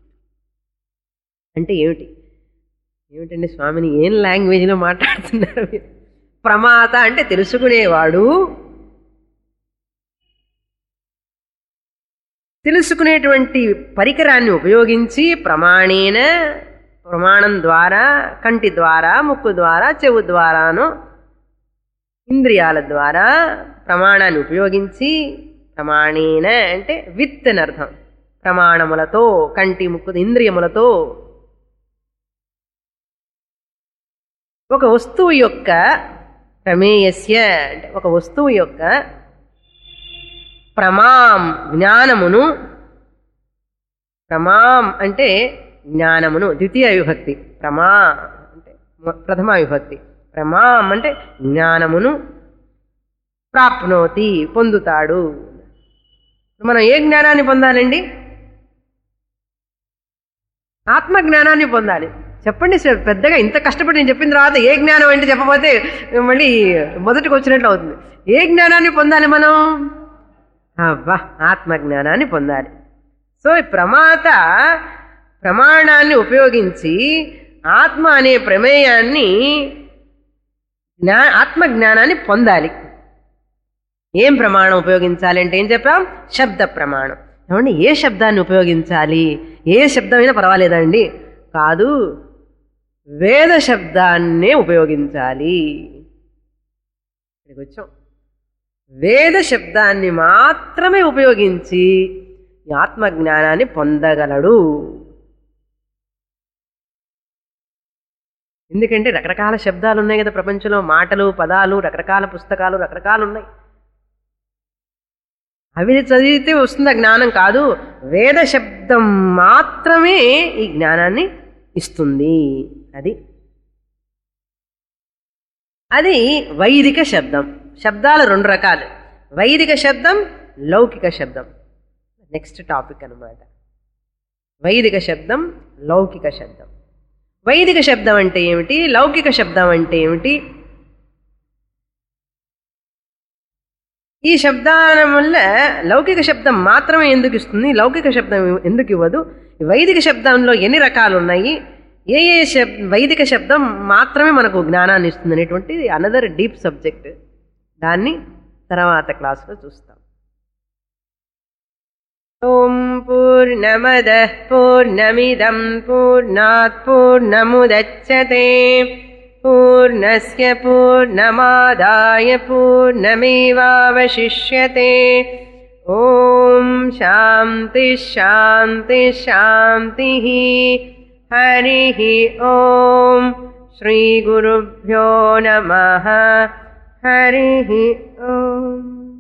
అంటే ఏమిటి ఏమిటండి స్వామిని ఏం లాంగ్వేజ్లో మాట్లాడుతున్నారు మీరు ప్రమాత అంటే తెలుసుకునేవాడు తెలుసుకునేటువంటి పరికరాన్ని ఉపయోగించి ప్రమాణేన ప్రమాణం ద్వారా కంటి ద్వారా ముక్కు ద్వారా చెవు ద్వారాను ఇంద్రియాల ద్వారా ప్రమాణాన్ని ఉపయోగించి ప్రమాణేన అంటే విత్ అని అర్థం ప్రమాణములతో కంటి ముక్కు ఇంద్రియములతో ఒక వస్తువు యొక్క ప్రమేయస్య అంటే ఒక వస్తువు యొక్క ప్రమాం జ్ఞానమును ప్రమాం అంటే జ్ఞానమును ద్వితీయ విభక్తి ప్రమా అంటే మొ- ప్రథమ విభక్తి ప్రమాం అంటే జ్ఞానమును ప్రాప్నోతి పొందుతాడు మనం ఏ జ్ఞానాన్ని పొందాలండి ఆత్మ జ్ఞానాన్ని పొందాలి చెప్పండి సార్ పెద్దగా ఇంత కష్టపడి నేను చెప్పిన తర్వాత ఏ జ్ఞానం అంటే చెప్పకపోతే మళ్ళీ మొదటికి వచ్చినట్లు అవుతుంది ఏ జ్ఞానాన్ని పొందాలి మనం అబ్బా ఆత్మజ్ఞానాన్ని పొందాలి సో ఈ ప్రమాత ప్రమాణాన్ని ఉపయోగించి ఆత్మ అనే ప్రమేయాన్ని జ్ఞా ఆత్మజ్ఞానాన్ని పొందాలి ఏం ప్రమాణం ఉపయోగించాలి అంటే ఏం చెప్పాం శబ్ద ప్రమాణం ఏమండి ఏ శబ్దాన్ని ఉపయోగించాలి ఏ శబ్దమైనా పర్వాలేదండి కాదు వేద శబ్దాన్నే ఉపయోగించాలి ఇక్కడికి వచ్చాం వేద శబ్దాన్ని మాత్రమే ఉపయోగించి ఈ ఆత్మజ్ఞానాన్ని పొందగలడు ఎందుకంటే రకరకాల శబ్దాలు ఉన్నాయి కదా ప్రపంచంలో మాటలు పదాలు రకరకాల పుస్తకాలు రకరకాలు ఉన్నాయి అవి చదివితే వస్తుంది ఆ జ్ఞానం కాదు వేద శబ్దం మాత్రమే ఈ జ్ఞానాన్ని ఇస్తుంది అది అది వైదిక శబ్దం శబ్దాలు రెండు రకాలు వైదిక శబ్దం లౌకిక శబ్దం నెక్స్ట్ టాపిక్ అన్నమాట వైదిక శబ్దం లౌకిక శబ్దం వైదిక శబ్దం అంటే ఏమిటి లౌకిక శబ్దం అంటే ఏమిటి ఈ శబ్దాల వల్ల లౌకిక శబ్దం మాత్రమే ఎందుకు ఇస్తుంది లౌకిక శబ్దం ఎందుకు ఇవ్వదు ఈ వైదిక శబ్దంలో ఎన్ని రకాలు ఉన్నాయి ఏ ఏ శబ్ వైదిక శబ్దం మాత్రమే మనకు జ్ఞానాన్ని ఇస్తుంది అనేటువంటి అనదర్ డీప్ సబ్జెక్ట్ దాన్ని తర్వాత క్లాస్లో చూస్తాం ఓం పూర్ణమద పూర్ణమిదం పూర్ణాత్ పూర్ణముదచ్చతే पूर्णस्य पूर्णमादाय पूर्णमेवावशिष्यते ॐ शान्ति शान्ति शान्तिः हरिः ॐ श्रीगुरुभ्यो नमः हरिः ॐ